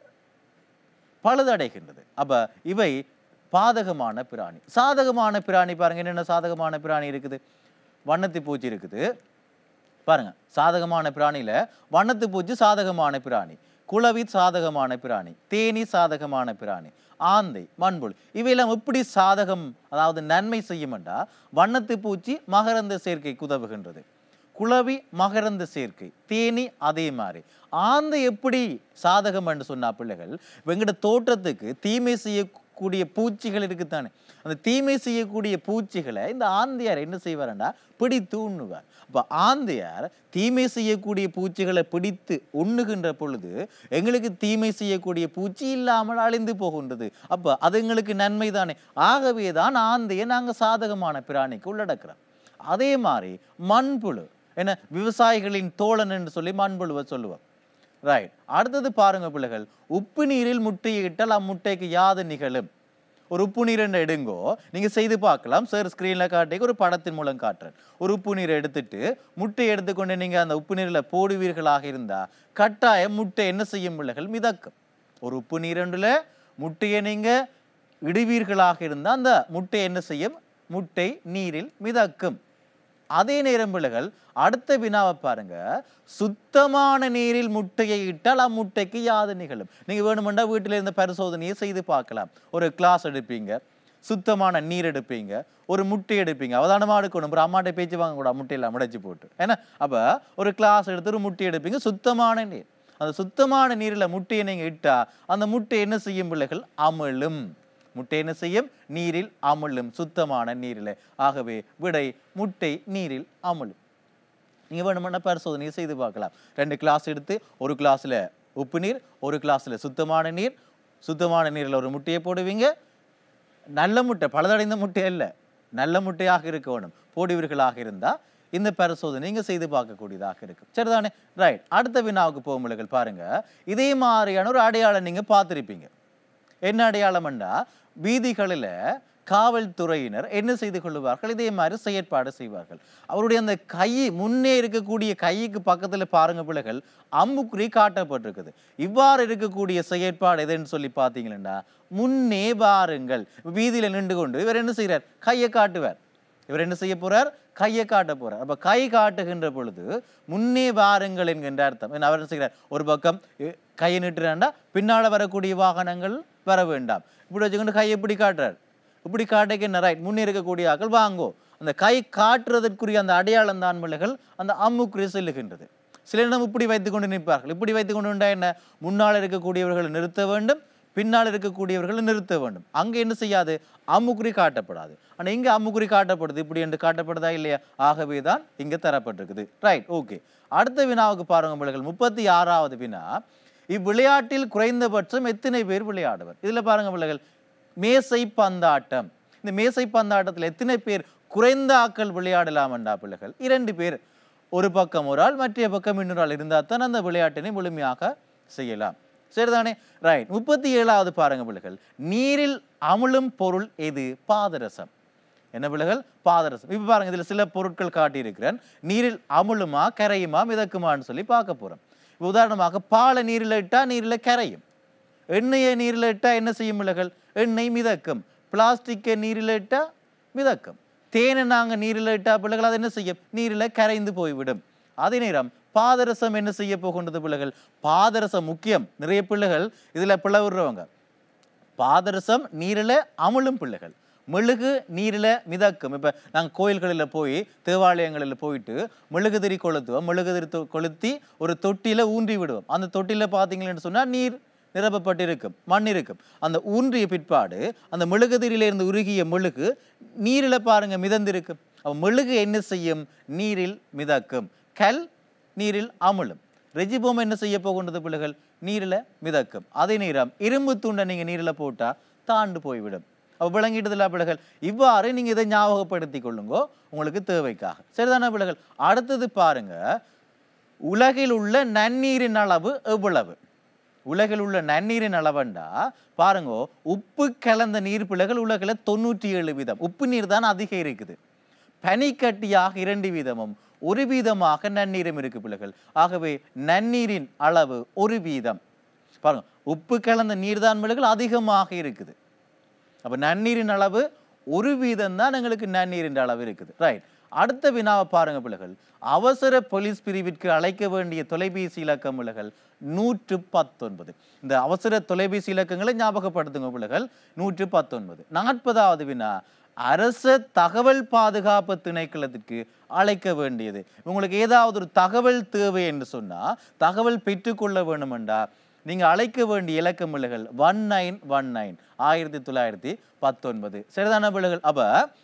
பழுதடைகின்றது அப்ப இவை பாதகமான பிராணி சாதகமான பிராணி பாருங்க என்னென்ன சாதகமான பிராணி இருக்குது வண்ணத்தி பூச்சி இருக்குது பாருங்க சாதகமான பிராணியில வண்ணத்து பூச்சி சாதகமான பிராணி குளவி சாதகமான பிராணி தேனி சாதகமான பிராணி ஆந்தை மண்புழு இவையெல்லாம் எப்படி சாதகம் அதாவது நன்மை செய்யுமெண்டா வண்ணத்து பூச்சி மகரந்த சேர்க்கை உதவுகின்றது குளவி மகரந்த சேர்க்கை தேனி அதே மாதிரி ஆந்தை எப்படி சாதகம் என்று சொன்னா பிள்ளைகள் வெங்கட தோட்டத்துக்கு தீமை செய்யக்கூடிய பூச்சிகள் இருக்குத்தானே அந்த தீமை செய்யக்கூடிய பூச்சிகளை இந்த ஆந்தையார் என்ன செய்வாருன்னா பிடித்து உண்ணுவார் அப்போ ஆந்தையார் தீமை செய்யக்கூடிய பூச்சிகளை பிடித்து உண்ணுகின்ற பொழுது எங்களுக்கு தீமை செய்யக்கூடிய பூச்சி இல்லாமல் அழிந்து போகின்றது அப்போ அது எங்களுக்கு நன்மை தானே ஆகவே தான் ஆந்தையை நாங்கள் சாதகமான பிராணிக்கு உள்ளடக்கிறோம் அதே மாதிரி மண்புழு என்ன விவசாயிகளின் தோழன் என்று சொல்லி மண்புழுவை சொல்லுவோம் ரைட் அடுத்தது பாருங்க பிள்ளைகள் உப்பு நீரில் முட்டையிட்டால் அம்முட்டைக்கு யாது நிகழும் ஒரு உப்பு நீர் என்ன எடுங்கோ நீங்க செய்து பார்க்கலாம் சார் ஸ்க்ரீன்ல காட்டி ஒரு படத்தின் மூலம் காட்டுறேன் ஒரு உப்பு நீரை எடுத்துட்டு முட்டை எடுத்துக்கொண்டு நீங்க அந்த உப்பு நீரில் போடுவீர்களாக இருந்தா கட்டாயம் முட்டை என்ன செய்யும் பிள்ளைகள் மிதக்கும் ஒரு உப்பு நீரண்டுல முட்டையை நீங்க இடுவீர்களாக இருந்தா அந்த முட்டை என்ன செய்யும் முட்டை நீரில் மிதக்கும் அதே நேரம் பிள்ளைகள் அடுத்த வினாவை பாருங்க சுத்தமான நீரில் முட்டையை இட்டால் அம்முட்டைக்கு யாது நிகழும் நீங்க வேணுமெண்டா வீட்டில் இருந்த பரிசோதனையை செய்து பார்க்கலாம் ஒரு கிளாஸ் எடுப்பீங்க சுத்தமான நீர் எடுப்பீங்க ஒரு முட்டை எடுப்பீங்க அவதானமா எடுக்கணும் ஒரு அம்மாட்ட பேச்சு வாங்க கூட முட்டையில முடைச்சு போட்டு ஏன்னா அப்ப ஒரு கிளாஸ் எடுத்து ஒரு முட்டை எடுப்பீங்க சுத்தமான நீர் அந்த சுத்தமான நீரில் முட்டையை நீங்க இட்டா அந்த முட்டை என்ன செய்யும் பிள்ளைகள் அமிழும் முட்டை என்ன செய்யும் நீரில் அமிழும் சுத்தமான நீரில் ஆகவே விடை முட்டை நீரில் அமிழும் நீங்கள் வேணுமென்னா பரிசோதனையை செய்து பார்க்கலாம் ரெண்டு கிளாஸ் எடுத்து ஒரு கிளாஸில் உப்பு நீர் ஒரு கிளாஸில் சுத்தமான நீர் சுத்தமான நீரில் ஒரு முட்டையை போடுவீங்க நல்ல முட்டை பழுதடைந்த முட்டை அல்ல நல்ல முட்டையாக இருக்க வேணும் போடிவர்களாக இருந்தா இந்த பரிசோதனை நீங்க செய்து பார்க்கக்கூடியதாக இருக்கும் சரிதானே ரைட் அடுத்த வினாவுக்கு போகும்போது பாருங்க இதே மாதிரியான ஒரு அடையாளம் நீங்க பார்த்திருப்பீங்க என்ன அடையாளம்னா வீதிகளில் காவல்துறையினர் என்ன செய்து கொள்வார்கள் இதே மாதிரி செயற்பாடு செய்வார்கள் அவருடைய அந்த கை முன்னே இருக்கக்கூடிய கைக்கு பக்கத்துல பாருங்க பிள்ளைகள் அம்புக்குறி காட்டப்பட்டிருக்குது இவ்வாறு இருக்கக்கூடிய செயற்பாடு எதுன்னு சொல்லி பார்த்தீங்கன்னா முன்னே பாருங்கள் வீதியில நின்று கொண்டு இவர் என்ன செய்கிறார் கையை காட்டுவார் இவர் என்ன செய்ய போறார் கையை காட்ட போறார் அப்ப கை காட்டுகின்ற பொழுது முன்னே வாருங்கள் என்கின்ற அர்த்தம் என்ன அவர் என்ன செய்கிறார் ஒரு பக்கம் இ- கையை நிட்டுறாண்டா பின்னால வரக்கூடிய வாகனங்கள் வர வேண்டாம் இப்படி வச்சுக்கொண்டு கையை இப்படி காட்டுறார் இப்படி காட்டைக்கு என்ன ரைட் முன்னே இருக்கக்கூடிய ஆக்கள் வாங்கோ அந்த கை காட்டுறதற்குரிய அந்த அடையாளம் தான் பிள்ளைகள் அந்த அம்முக்குறி செல்லுகின்றது சில இடம் இப்படி வைத்துக்கொண்டு நிற்பார்கள் இப்படி வைத்துக்கொண்டு நின்றா என்ன முன்னால் இருக்கக்கூடியவர்களை நிறுத்த வேண்டும் பின்னால் இருக்கக்கூடியவர்களை நிறுத்த வேண்டும் அங்க என்ன செய்யாது அம்முக்குறி காட்டப்படாது ஆனா இங்க அம்முக்குறி காட்டப்படுது இப்படி என்று காட்டப்படுதா இல்லையா ஆகவே தான் இங்க தரப்பட்டிருக்குது ரைட் ஓகே அடுத்த வினாவுக்கு பாருங்க பிள்ளைகள் முப்பத்தி ஆறாவது வினா இவ்விளையாட்டில் குறைந்தபட்சம் எத்தனை பேர் விளையாடுவர் இதுல பாருங்க பிள்ளைகள் மேசை பந்தாட்டம் இந்த மேசை பந்தாட்டத்தில் எத்தனை பேர் குறைந்த ஆக்கள் விளையாடலாமண்டா பிள்ளைகள் இரண்டு பேர் ஒரு பக்கம் ஒரு ஆள் மற்ற பக்கம் இன்னொரு ஆள் இருந்தால் தான் அந்த விளையாட்டினை முழுமையாக செய்யலாம் சரிதானே ரைட் முப்பத்தி ஏழாவது பாருங்க பிள்ளைகள் நீரில் அமுழும் பொருள் எது பாதரசம் என்ன பிள்ளைகள் பாதரசம் இப்போ பாருங்க இதுல சில பொருட்கள் காட்டியிருக்கிறேன் நீரில் அமுழுமா கரையுமா மிதக்குமான்னு சொல்லி பார்க்க போறோம் இப்ப உதாரணமாக பாலை நீரில் இட்டா நீரில் கரையும் எண்ணெயை நீரில் இட்டா என்ன செய்யும் பிள்ளைகள் எண்ணெய் மிதக்கும் பிளாஸ்டிக்கை நீரில் இட்டா மிதக்கும் தேனை நாங்கள் நீரில் இட்டா பிள்ளைகள் அது என்ன செய்யும் நீரில் கரைந்து போய்விடும் அதே நேரம் பாதரசம் என்ன செய்ய போகின்றது பிள்ளைகள் பாதரசம் முக்கியம் நிறைய பிள்ளைகள் இதுல பிளவுறவங்க பாதரசம் நீரில் அமுழும் பிள்ளைகள் மெழுகு நீரில் மிதக்கும் இப்போ நாங்கள் கோயில்களில் போய் தேவாலயங்களில் போயிட்டு மெழுகுதிரி கொளுத்துவோம் மெழுகுதிரி தொ- கொளுத்தி ஒரு தொட்டியில் ஊன்றி விடுவோம் அந்த தொட்டியில் பார்த்தீங்கன்னு சொன்னால் நீர் நிரப்பப்பட்டிருக்கும் மண் இருக்கும் அந்த ஊன்றிய பிற்பாடு அந்த மெழுகுதிரியிலிருந்து உருகிய மெழுகு நீரில் பாருங்க மிதந்திருக்கும் அப்ப மெழுகு என்ன செய்யும் நீரில் மிதக்கும் கல் நீரில் அமுழும் ரெஜிபோம் என்ன செய்ய போகின்றது பிள்ளைகள் நீரில் மிதக்கும் அதே நேரம் இரும்பு துண்டை நீங்க நீரில் போட்டா தாண்டு போய்விடும் அப்போ விளங்கிட்டதில்ல பிள்ளைகள் இவ்வாறு நீங்க இதை ஞாபகப்படுத்திக் கொள்ளுங்கோ உங்களுக்கு தேவைக்காக சரிதானே பிள்ளைகள் அடுத்தது பாருங்க உலகில் உள்ள நன்னீரின் அளவு எவ்வளவு உலகில் உள்ள நன்னீரின் அளவண்டா பாருங்க உப்பு கலந்த நீர் பிள்ளைகள் உலகில் தொண்ணூற்றி ஏழு வீதம் உப்பு நீர் தான் அதிகம் இருக்குது பனிக்கட்டியாக இரண்டு வீதமும் ஒரு வீதமாக நன்னீரும் இருக்கு பிள்ளைகள் ஆகவே நன்னீரின் அளவு ஒரு வீதம் பாருங்க உப்பு கலந்த நீர் தான் பிள்ளைகள் அதிகமாக இருக்குது அப்ப நன்னீரின் அளவு ஒரு வீதம் தான் எங்களுக்கு நன்னீரின் அளவு இருக்குது ரைட் அடுத்த வினாவை பாருங்க பிள்ளைகள் அவசர போலீஸ் பிரிவிற்கு அழைக்க வேண்டிய தொலைபேசி இலக்கம் பிள்ளைகள் நூற்று பத்தொன்பது இந்த அவசர தொலைபேசி இலக்கங்களை ஞாபகப்படுத்துங்க பிள்ளைகள் நூற்று பத்தொன்பது நாற்பதாவது வினா அரச தகவல் பாதுகாப்பு திணைக்களத்திற்கு அழைக்க வேண்டியது உங்களுக்கு ஏதாவது ஒரு தகவல் தேவை என்று சொன்னா தகவல் பெற்றுக்கொள்ள வேண்டுமெண்டா நீங்க அழைக்க வேண்டிய இலக்க பிள்ளைகள் ஒன் நைன் ஒன் நைன் ஆயிரத்தி தொள்ளாயிரத்தி பத்தொன்பது சரிதான பிள்ளைகள் அப்ப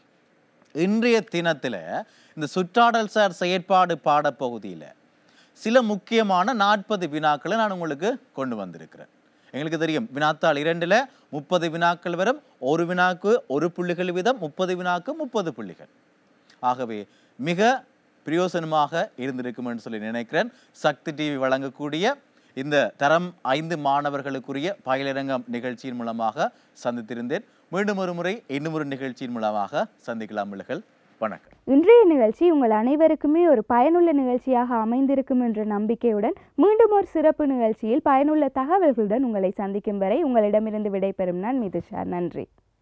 இன்றைய தினத்துல இந்த சுற்றாடல் சார் செயற்பாடு பாடப்பகுதியில சில முக்கியமான நாற்பது வினாக்களை நான் உங்களுக்கு கொண்டு வந்திருக்கிறேன் எங்களுக்கு தெரியும் வினாத்தாள் இரண்டுல முப்பது வினாக்கள் வரும் ஒரு வினாக்கு ஒரு புள்ளிகள் வீதம் முப்பது வினாக்கு முப்பது புள்ளிகள் ஆகவே மிக பிரயோசனமாக இருந்திருக்கும் என்று சொல்லி நினைக்கிறேன் சக்தி டிவி வழங்கக்கூடிய இந்த தரம் ஐந்து மாணவர்களுக்குரிய பயிலரங்கம் நிகழ்ச்சியின் மூலமாக சந்தித்திருந்தேன் மீண்டும் ஒரு முறை இன்னும் ஒரு நிகழ்ச்சியின் மூலமாக சந்திக்கலாம் பிள்ளைகள் வணக்கம் இன்றைய நிகழ்ச்சி உங்கள் அனைவருக்குமே ஒரு பயனுள்ள நிகழ்ச்சியாக அமைந்திருக்கும் என்ற நம்பிக்கையுடன் மீண்டும் ஒரு சிறப்பு நிகழ்ச்சியில் பயனுள்ள தகவல்களுடன் உங்களை சந்திக்கும் வரை உங்களிடமிருந்து விடைபெறும் நான் மிதுஷா நன்றி